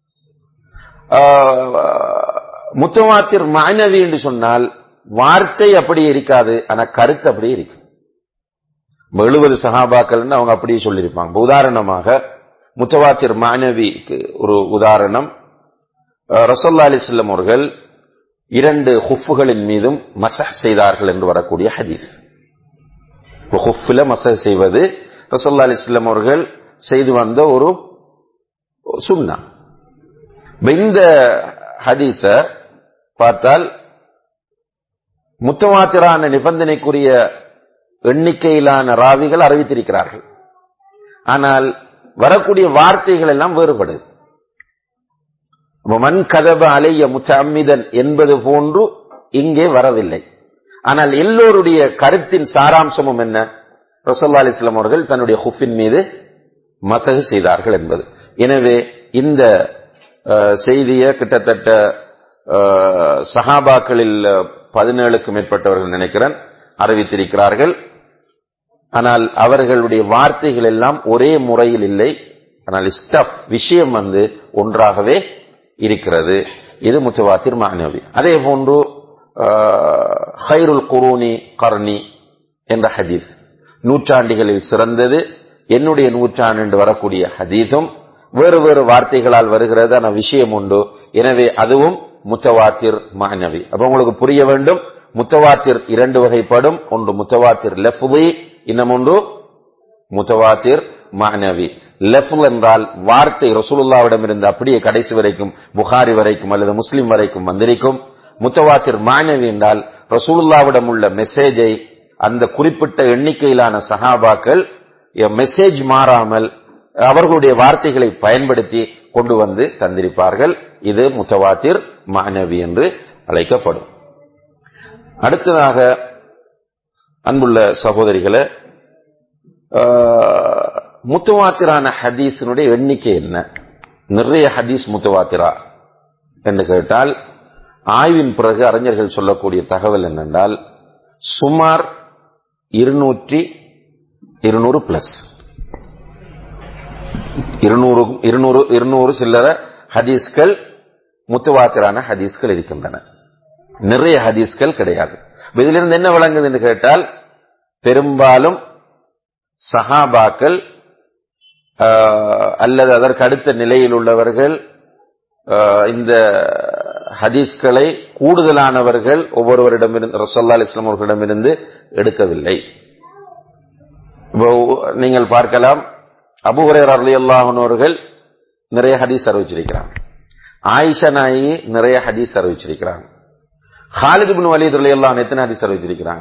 முத்தவாத்திர் மாணவி என்று சொன்னால் வார்த்தை அப்படியே இருக்காது ஆனா கருத்து அப்படியே இருக்கும் எழுபது சகாபாக்கள் அவங்க அப்படியே சொல்லியிருப்பாங்க உதாரணமாக முத்தவாத்திர் மாணவிக்கு ஒரு உதாரணம் ரசோல்லா அலிஸ்லம் அவர்கள் இரண்டு ஹுஃபுகளின் மீதும் மசஹ் செய்தார்கள் என்று வரக்கூடிய ஹதீஸ் ஹுஃபில மசஹ் செய்வது ரசோல்லா அலிஸ்லம் அவர்கள் செய்து வந்த ஒரு சுண்ணா இந்த ஹதீஸ பார்த்தால் முத்தமாத்திரான நிபந்தனைக்குரிய எண்ணிக்கையிலான ராவிகள் அறிவித்திருக்கிறார்கள் ஆனால் வரக்கூடிய வார்த்தைகள் எல்லாம் வேறுபடுது மண் கதப அலைய முத்தம்மிதன் என்பது போன்று இங்கே வரவில்லை ஆனால் எல்லோருடைய கருத்தின் சாராம்சமும் என்ன ரசோல்லா அலிஸ்லாம் அவர்கள் தன்னுடைய ஹுஃபின் மீது மசகு செய்தார்கள் என்பது எனவே இந்த செய்தியை கிட்டத்தட்ட சஹாபாக்களில் பதினேழுக்கு மேற்பட்டவர்கள் நினைக்கிறேன் அறிவித்திருக்கிறார்கள் ஆனால் அவர்களுடைய வார்த்தைகள் எல்லாம் ஒரே முறையில் இல்லை ஆனால் ஸ்டப் விஷயம் வந்து ஒன்றாகவே இருக்கிறது இது முத்தவாத்திர் மாணவி அதே போன்று ஹைருல் குரூனி கர்ணி என்ற ஹதீஸ் நூற்றாண்டுகளில் சிறந்தது என்னுடைய நூற்றாண்டு என்று வரக்கூடிய ஹதீஸும் வேறு வேறு வார்த்தைகளால் வருகிறது ஆன விஷயம் உண்டு எனவே அதுவும் முத்தவாத்திர் மாணவி அப்ப உங்களுக்கு புரிய வேண்டும் முத்தவாத்திர் இரண்டு வகைப்படும் ஒன்று முத்தவாத்திர் லெஃபுலி இன்னும் ஒன்று முத்தவாத்திர் மாணவி லெஃபுல் என்றால் வார்த்தை ரசூலுல்லாவிடம் இருந்து அப்படியே கடைசி வரைக்கும் புகாரி வரைக்கும் அல்லது முஸ்லிம் வரைக்கும் வந்திருக்கும் முத்தவாத்திர் மாணவி என்றால் ரசூலுல்லாவிடம் உள்ள மெசேஜை அந்த குறிப்பிட்ட எண்ணிக்கையிலான சஹாபாக்கள் மெசேஜ் மாறாமல் அவர்களுடைய வார்த்தைகளை பயன்படுத்தி கொண்டு வந்து தந்திருப்பார்கள் இது முத்தவாத்திர் மாணவி என்று அழைக்கப்படும் அடுத்ததாக அன்புள்ள சகோதரிகளை முத்துவாத்திரான ஹதீஸினுடைய எண்ணிக்கை என்ன நிறைய ஹதீஸ் முத்துவாத்திரா என்று கேட்டால் ஆய்வின் பிறகு அறிஞர்கள் சொல்லக்கூடிய தகவல் என்னென்றால் சுமார் இருநூற்றி இருநூறு பிளஸ் இருநூறு இருநூறு இருநூறு சில்லற ஹதீஸ்கள் முத்துவாத்திரான ஹதீஸ்கள் இருக்கின்றன நிறைய ஹதீஸ்கள் கிடையாது இதிலிருந்து என்ன விளங்குது என்று கேட்டால் பெரும்பாலும் சஹாபாக்கள் அல்லது அதற்கு அடுத்த நிலையில் உள்ளவர்கள் இந்த ஹதீஸ்களை கூடுதலானவர்கள் ஒவ்வொருவரிடமிருந்து ரசோல்லா இஸ்லாம் அவர்களிடமிருந்து எடுக்கவில்லை நீங்கள் பார்க்கலாம் அபுஹரேர் அலி அல்லாஹர்கள் நிறைய ஹதீஸ் அறிவிச்சிருக்கிறாங்க ஆயிஷா நாயகி நிறைய ஹதீஸ் அறிவிச்சிருக்கிறாங்க ஹாலிது பின் வலீத் அலி அல்லாஹ் எத்தனை ஹதீஸ் அறிவிச்சிருக்கிறாங்க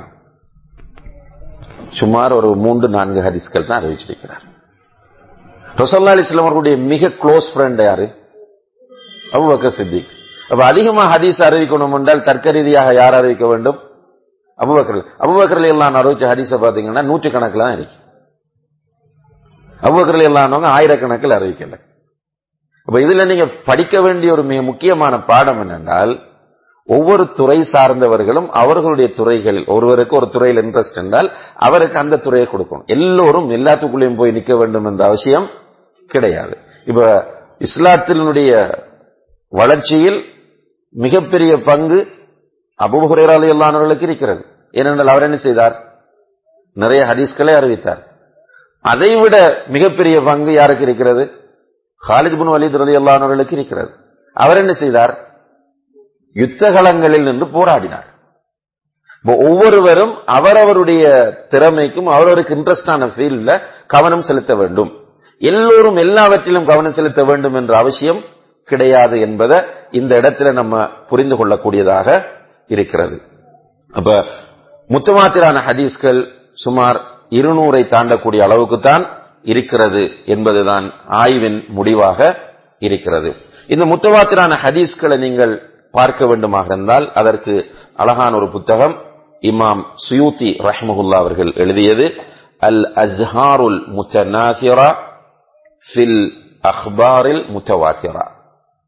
சுமார் ஒரு மூன்று நான்கு ஹதீஸ்கள் தான் அறிவிச்சிருக்கிறார் ரசோல்லா அலிஸ்லாம் அவர்களுடைய மிக க்ளோஸ் ஃப்ரெண்ட் யாரு அபுபக்கர் சித்திக் அப்ப அதிகமா ஹதீஸ் அறிவிக்கணும் என்றால் தர்க்க ரீதியாக யார் அறிவிக்க வேண்டும் அபுபக்கர் அபுபக்கர் எல்லாம் அறிவிச்ச ஹதீஸை பாத்தீங்கன்னா நூற்றுக்கணக்கில் தான் இருக்கு அபுபக்கர் எல்லாம்னவங்க ஆயிரக்கணக்கில் அறிவிக்கல அப்ப இதுல நீங்க படிக்க வேண்டிய ஒரு மிக முக்கியமான பாடம் என்னென்றால் ஒவ்வொரு துறை சார்ந்தவர்களும் அவர்களுடைய துறைகளில் ஒருவருக்கு ஒரு துறையில் இன்ட்ரெஸ்ட் என்றால் அவருக்கு அந்த துறையை கொடுக்கணும் எல்லோரும் எல்லாத்துக்குள்ளேயும் போய் நிற்க வேண்டும் என்ற அவசியம் கிடையாது இப்ப இஸ்லாத்தினுடைய வளர்ச்சியில் மிகப்பெரிய பங்கு அபுஹுரேராலி அல்லானவர்களுக்கு இருக்கிறது ஏனென்றால் அவர் என்ன செய்தார் நிறைய ஹதீஸ்களை அறிவித்தார் அதைவிட மிகப்பெரிய பங்கு யாருக்கு இருக்கிறது ஹாலித் பின் வலீத் ரலி அல்லானவர்களுக்கு இருக்கிறது அவர் என்ன செய்தார் யுத்தகலங்களில் நின்று போராடினார் ஒவ்வொருவரும் அவரவருடைய திறமைக்கும் அவரவருக்கு இன்ட்ரெஸ்டான ஃபீல்ட்ல கவனம் செலுத்த வேண்டும் எல்லோரும் எல்லாவற்றிலும் கவனம் செலுத்த வேண்டும் என்ற அவசியம் கிடையாது என்பதை இந்த இடத்துல நம்ம புரிந்து கொள்ளக்கூடியதாக இருக்கிறது அப்ப முத்தமாத்திரான ஹதீஸ்கள் சுமார் இருநூறை தாண்டக்கூடிய அளவுக்கு தான் இருக்கிறது என்பதுதான் ஆய்வின் முடிவாக இருக்கிறது இந்த முத்தவாத்திரான ஹதீஸ்களை நீங்கள் பார்க்க வேண்டுமாக இருந்தால் அதற்கு அழகான ஒரு புத்தகம் இமாம் சுயூத்தி ரஹ்மகுல்லா அவர்கள் எழுதியது அல் அஸ்ஹாருல் முத்தநாசிரா ஃபில் அஹ்பாரில் முத்தவாத்திரா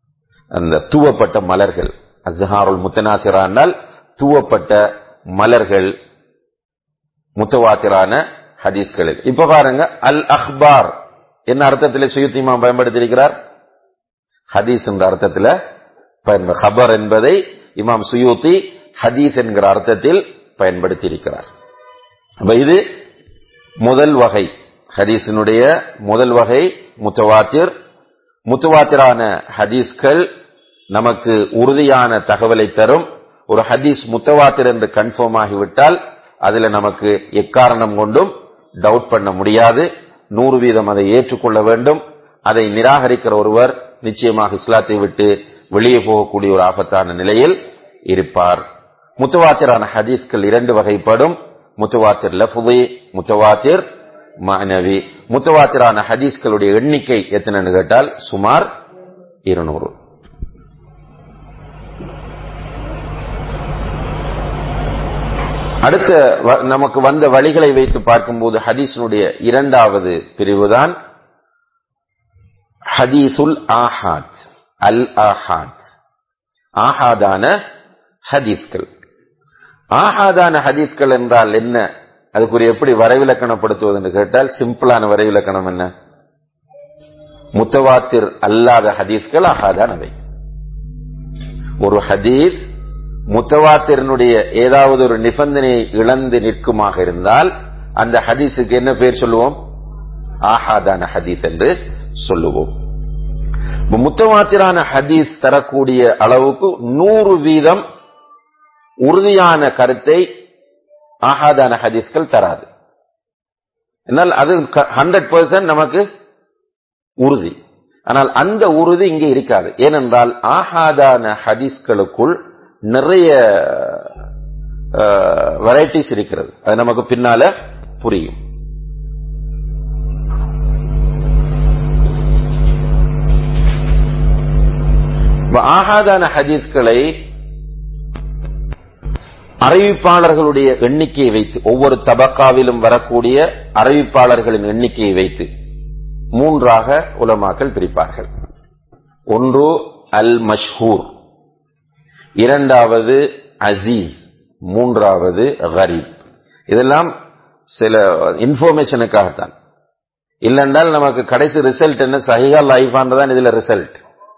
அந்த தூவப்பட்ட மலர்கள் அஸ்ஹாருல் முத்தனாசிரா என்றால் தூவப்பட்ட மலர்கள் முத்தவாத்திரான ஹதீஸ்களில் இப்ப பாருங்க அல் அஹ்பார் என்ன அர்த்தத்தில் சுயுத்திமா பயன்படுத்தியிருக்கிறார் ஹதீஸ் என்ற அர்த்தத்தில் பயன்ப ஹபர் என்பதை இமாம் சுயூத்தி ஹதீஸ் என்கிற அர்த்தத்தில் பயன்படுத்தியிருக்கிறார் அப்ப இது முதல் வகை ஹதீஸினுடைய முதல் வகை முத்தவாத்திர் முத்தவாத்திரான ஹதீஸ்கள் நமக்கு உறுதியான தகவலை தரும் ஒரு ஹதீஸ் முத்தவாத்திர் என்று கன்ஃபார்ம் ஆகிவிட்டால் அதுல நமக்கு எக்காரணம் கொண்டும் டவுட் பண்ண முடியாது நூறு வீதம் அதை ஏற்றுக்கொள்ள வேண்டும் அதை நிராகரிக்கிற ஒருவர் நிச்சயமாக இஸ்லாத்தை விட்டு வெளியே போகக்கூடிய ஒரு ஆபத்தான நிலையில் இருப்பார் முத்தவாத்திரான ஹதீஸ்கள் இரண்டு வகைப்படும் முத்தவாத்திர் லஃபுதி முத்தவாத்திர் மானவி முத்தவாத்திரான ஹதீஸ்களுடைய எண்ணிக்கை எத்தனைன்னு கேட்டால் சுமார் இருநூறு அடுத்த வ- நமக்கு வந்த வழிகளை வைத்து பார்க்கும்போது ஹதீஸினுடைய இரண்டாவது பிரிவுதான் ஹதீசுல் ஆஹாத் அல் ஆஹாத் ஆஹாதான ஹதீஸ்கள் ஆஹாதான ஹதீஸ்கள் என்றால் என்ன அதுக்குரிய எப்படி வரைவிலக்கணப்படுத்துவது என்று கேட்டால் சிம்பிளான வரைவிலக்கணம் என்ன முத்தவாத்திர் அல்லாத ஹதீஸ்கள் ஆஹாதானவை ஒரு ஹதீஸ் முத்தவாத்திரனுடைய ஏதாவது ஒரு நிபந்தனையை இழந்து நிற்குமாக இருந்தால் அந்த ஹதீஸுக்கு என்ன பேர் சொல்லுவோம் ஆஹாதான ஹதீஸ் என்று சொல்லுவோம் இப்ப முத்தவாத்திரான ஹதீஸ் தரக்கூடிய அளவுக்கு நூறு வீதம் உறுதியான கருத்தை ஆஹாதான ஹதீஸ்கள் தராது என்னால் அது ஹண்ட்ரட் பர்சன்ட் நமக்கு உறுதி ஆனால் அந்த உறுதி இங்கே இருக்காது ஏனென்றால் ஆஹாதான ஹதீஸ்களுக்குள் நிறைய வெரைட்டிஸ் இருக்கிறது அது நமக்கு பின்னால புரியும் இப்ப ஆகாதான ஹதீஸ்களை அறிவிப்பாளர்களுடைய எண்ணிக்கையை வைத்து ஒவ்வொரு தபக்காவிலும் வரக்கூடிய அறிவிப்பாளர்களின் எண்ணிக்கையை வைத்து மூன்றாக உலமாக்கள் பிரிப்பார்கள் ஒன்று அல் மஷ்ஹூர் இரண்டாவது அசீஸ் மூன்றாவது கரீப் இதெல்லாம் சில இன்ஃபர்மேஷனுக்காகத்தான் இல்லைன்றால் நமக்கு கடைசி ரிசல்ட் என்ன சஹிகா லைஃப் தான் இதுல ரிசல்ட்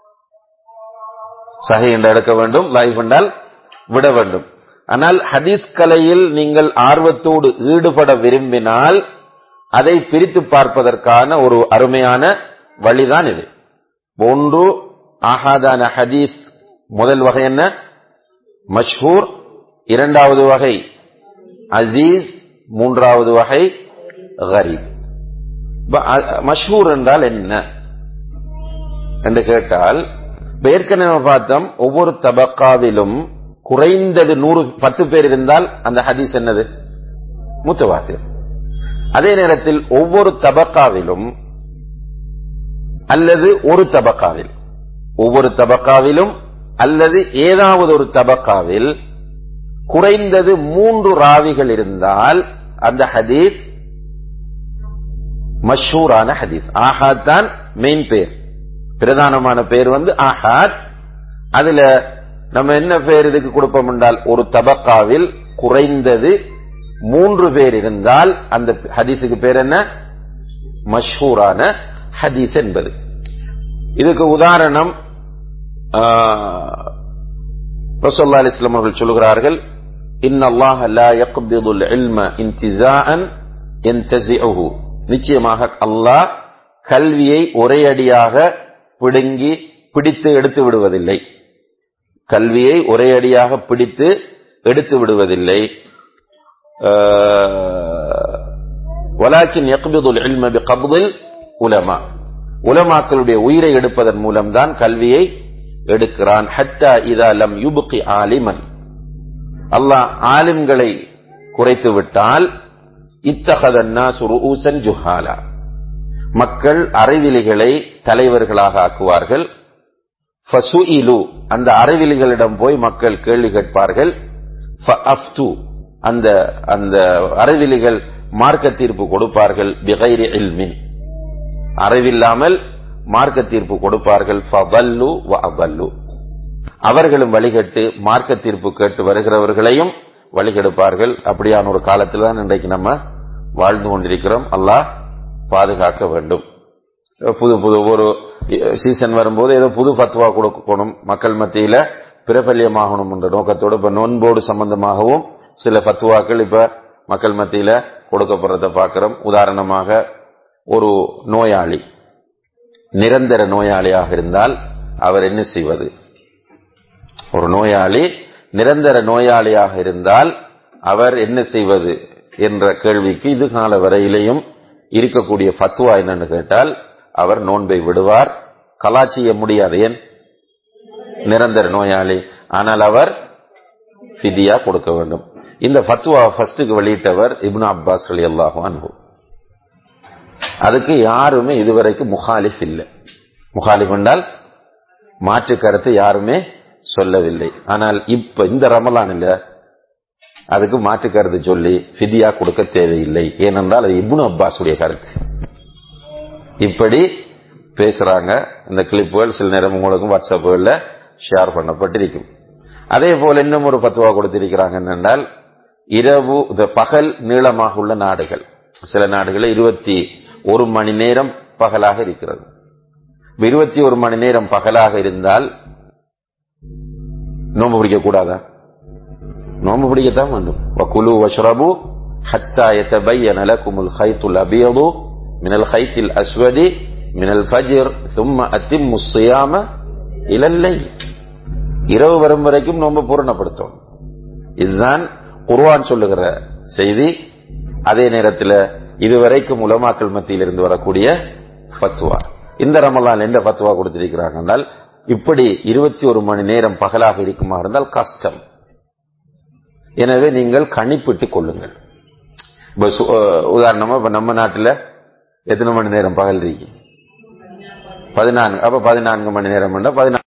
சஹி என்று எடுக்க வேண்டும் லைஃப் என்றால் விட வேண்டும் ஆனால் ஹதீஸ் கலையில் நீங்கள் ஆர்வத்தோடு ஈடுபட விரும்பினால் அதை பிரித்து பார்ப்பதற்கான ஒரு அருமையான வழிதான் இது ஒன்று ஆஹாதான ஹதீஸ் முதல் வகை என்ன மஷ்ஹூர் இரண்டாவது வகை அசீஸ் மூன்றாவது வகை கரீப் மஷ்ஹூர் என்றால் என்ன என்று கேட்டால் ஏற்கனவே பார்த்தோம் ஒவ்வொரு தபக்காவிலும் குறைந்தது நூறு பத்து பேர் இருந்தால் அந்த ஹதீஸ் என்னது முத்தவாத்திர் அதே நேரத்தில் ஒவ்வொரு தபக்காவிலும் அல்லது ஒரு தபக்காவில் ஒவ்வொரு தபக்காவிலும் அல்லது ஏதாவது ஒரு தபக்காவில் குறைந்தது மூன்று ராவிகள் இருந்தால் அந்த ஹதீஸ் மஷூரான ஹதீஸ் ஆஹாத் தான் மெயின் பேர் பிரதானமான பேர் வந்து ஆஹாத் அதுல நம்ம என்ன பேர் இதுக்கு கொடுப்போம் என்றால் ஒரு தபக்காவில் குறைந்தது மூன்று பேர் இருந்தால் அந்த ஹதீஸுக்கு பேர் என்ன மஷூரான ஹதீஸ் என்பது இதுக்கு உதாரணம் ரசோல்லா அலிஸ்லாம் அவர்கள் சொல்கிறார்கள் இன் அல்லாஹ் லா யக்பிதுல் இல்ம இன்திசாஅன் யன்தஸிஉஹு நிச்சயமாக அல்லாஹ் கல்வியை ஒரேயடியாக பிடுங்கி பிடித்து எடுத்து விடுவதில்லை கல்வியை ஒரேயடியாக பிடித்து எடுத்து விடுவதில்லை வலாக்கின் யக்பிதுல் இல்ம பிகப்தில் உலமா உலமாக்களுடைய உயிரை எடுப்பதன் மூலம்தான் கல்வியை எடுக்கிறான் ஹத்தா இதா லம் யுபுகி ஆலிமன் அல்லாஹ் ஆலிம்களை குறைத்து விட்டால் இத்தகதன்னா சுருஊசன் ஜுஹாலா மக்கள் அறிவிலிகளை தலைவர்களாக ஆக்குவார்கள் ஃபசுஇலு அந்த அறிவிலிகளிடம் போய் மக்கள் கேள்வி கேட்பார்கள் ஃபஅஃப்து அந்த அந்த அறிவிலிகள் மார்க்க தீர்ப்பு கொடுப்பார்கள் பிகைரி இல்மின் அறிவில்லாமல் மார்க்க தீர்ப்பு கொடுப்பார்கள் ஃபவல்லு வ அவல்லு அவர்களும் வழிகட்டு மார்க்க தீர்ப்பு கேட்டு வருகிறவர்களையும் வழிகெடுப்பார்கள் அப்படியான ஒரு காலத்தில் தான் இன்றைக்கு நம்ம வாழ்ந்து கொண்டிருக்கிறோம் அல்லாஹ் பாதுகாக்க வேண்டும் புது புது ஒரு சீசன் வரும்போது ஏதோ புது ஃபத்வா கொடுக்கணும் மக்கள் மத்தியில பிரபல்யமாகணும் என்ற நோக்கத்தோடு இப்ப நோன்போடு சம்பந்தமாகவும் சில ஃபத்வாக்கள் இப்ப மக்கள் மத்தியில கொடுக்கப்படுறத பார்க்கிறோம் உதாரணமாக ஒரு நோயாளி நிரந்தர நோயாளியாக இருந்தால் அவர் என்ன செய்வது ஒரு நோயாளி நிரந்தர நோயாளியாக இருந்தால் அவர் என்ன செய்வது என்ற கேள்விக்கு இது கால வரையிலையும் இருக்கக்கூடிய ஃபத்வா என்னன்னு கேட்டால் அவர் நோன்பை விடுவார் கலா செய்ய முடியாது ஏன் நிரந்தர நோயாளி ஆனால் அவர் ஃபிதியா கொடுக்க வேண்டும் இந்த ஃபத்வா ஃபர்ஸ்டுக்கு வெளியிட்டவர் இப்னு அப்பாஸ் அலி அல்லாஹு அன்பு அதுக்கு யாருமே இதுவரைக்கும் முகாலிஃப் இல்லை முகாலிஃப் என்றால் மாற்று கருத்து யாருமே சொல்லவில்லை ஆனால் இப்ப இந்த ரமலான் இல்ல அதுக்கு மாற்று கருத்து சொல்லி ஃபிதியா கொடுக்க தேவையில்லை ஏனென்றால் அது இப்னு அப்பாஸுடைய கருத்து இப்படி பேசுறாங்க இந்த கிளிப்புகள் சில நேரம் உங்களுக்கும் வாட்ஸ்அப்புகளில் ஷேர் பண்ணப்பட்டிருக்கும் அதே போல இன்னும் ஒரு பத்துவா கொடுத்திருக்கிறாங்க என்னென்றால் இரவு இந்த பகல் நீளமாக உள்ள நாடுகள் சில நாடுகளில் இருபத்தி ஒரு மணி நேரம் பகலாக இருக்கிறது இருபத்தி ஒரு மணி நேரம் பகலாக இருந்தால் நோம்பு பிடிக்க கூடாதா நோம்பு பிடிக்கத்தான் வேண்டும் வகுலு வஷ்ரபு ஹத்தா يتبين لكم الخيط الابيض من الخيط الاسود من الفجر ثم اتموا الصيام الى الليل இரவு வரும் வரைக்கும் நோன்பு பூரணப்படுத்தும் இதுதான் குர்ஆன் சொல்லுகிற செய்தி அதே நேரத்தில் இதுவரைக்கும் உலமாக்கள் மத்தியில் இருந்து வரக்கூடிய ஃபத்வா இந்த ரமலான் எந்த ஃபத்வா கொடுத்திருக்கிறாங்க என்றால் இப்படி இருபத்தி ஒரு மணி நேரம் பகலாக இருக்குமா இருந்தால் கஷ்டம் எனவே நீங்கள் கணிப்பிட்டுக் கொள்ளுங்கள் உதாரணமா இப்ப நம்ம நாட்டில் எத்தனை மணி நேரம் பகல் இருக்கு பதினான்கு அப்ப பதினான்கு மணி நேரம் பதினான்கு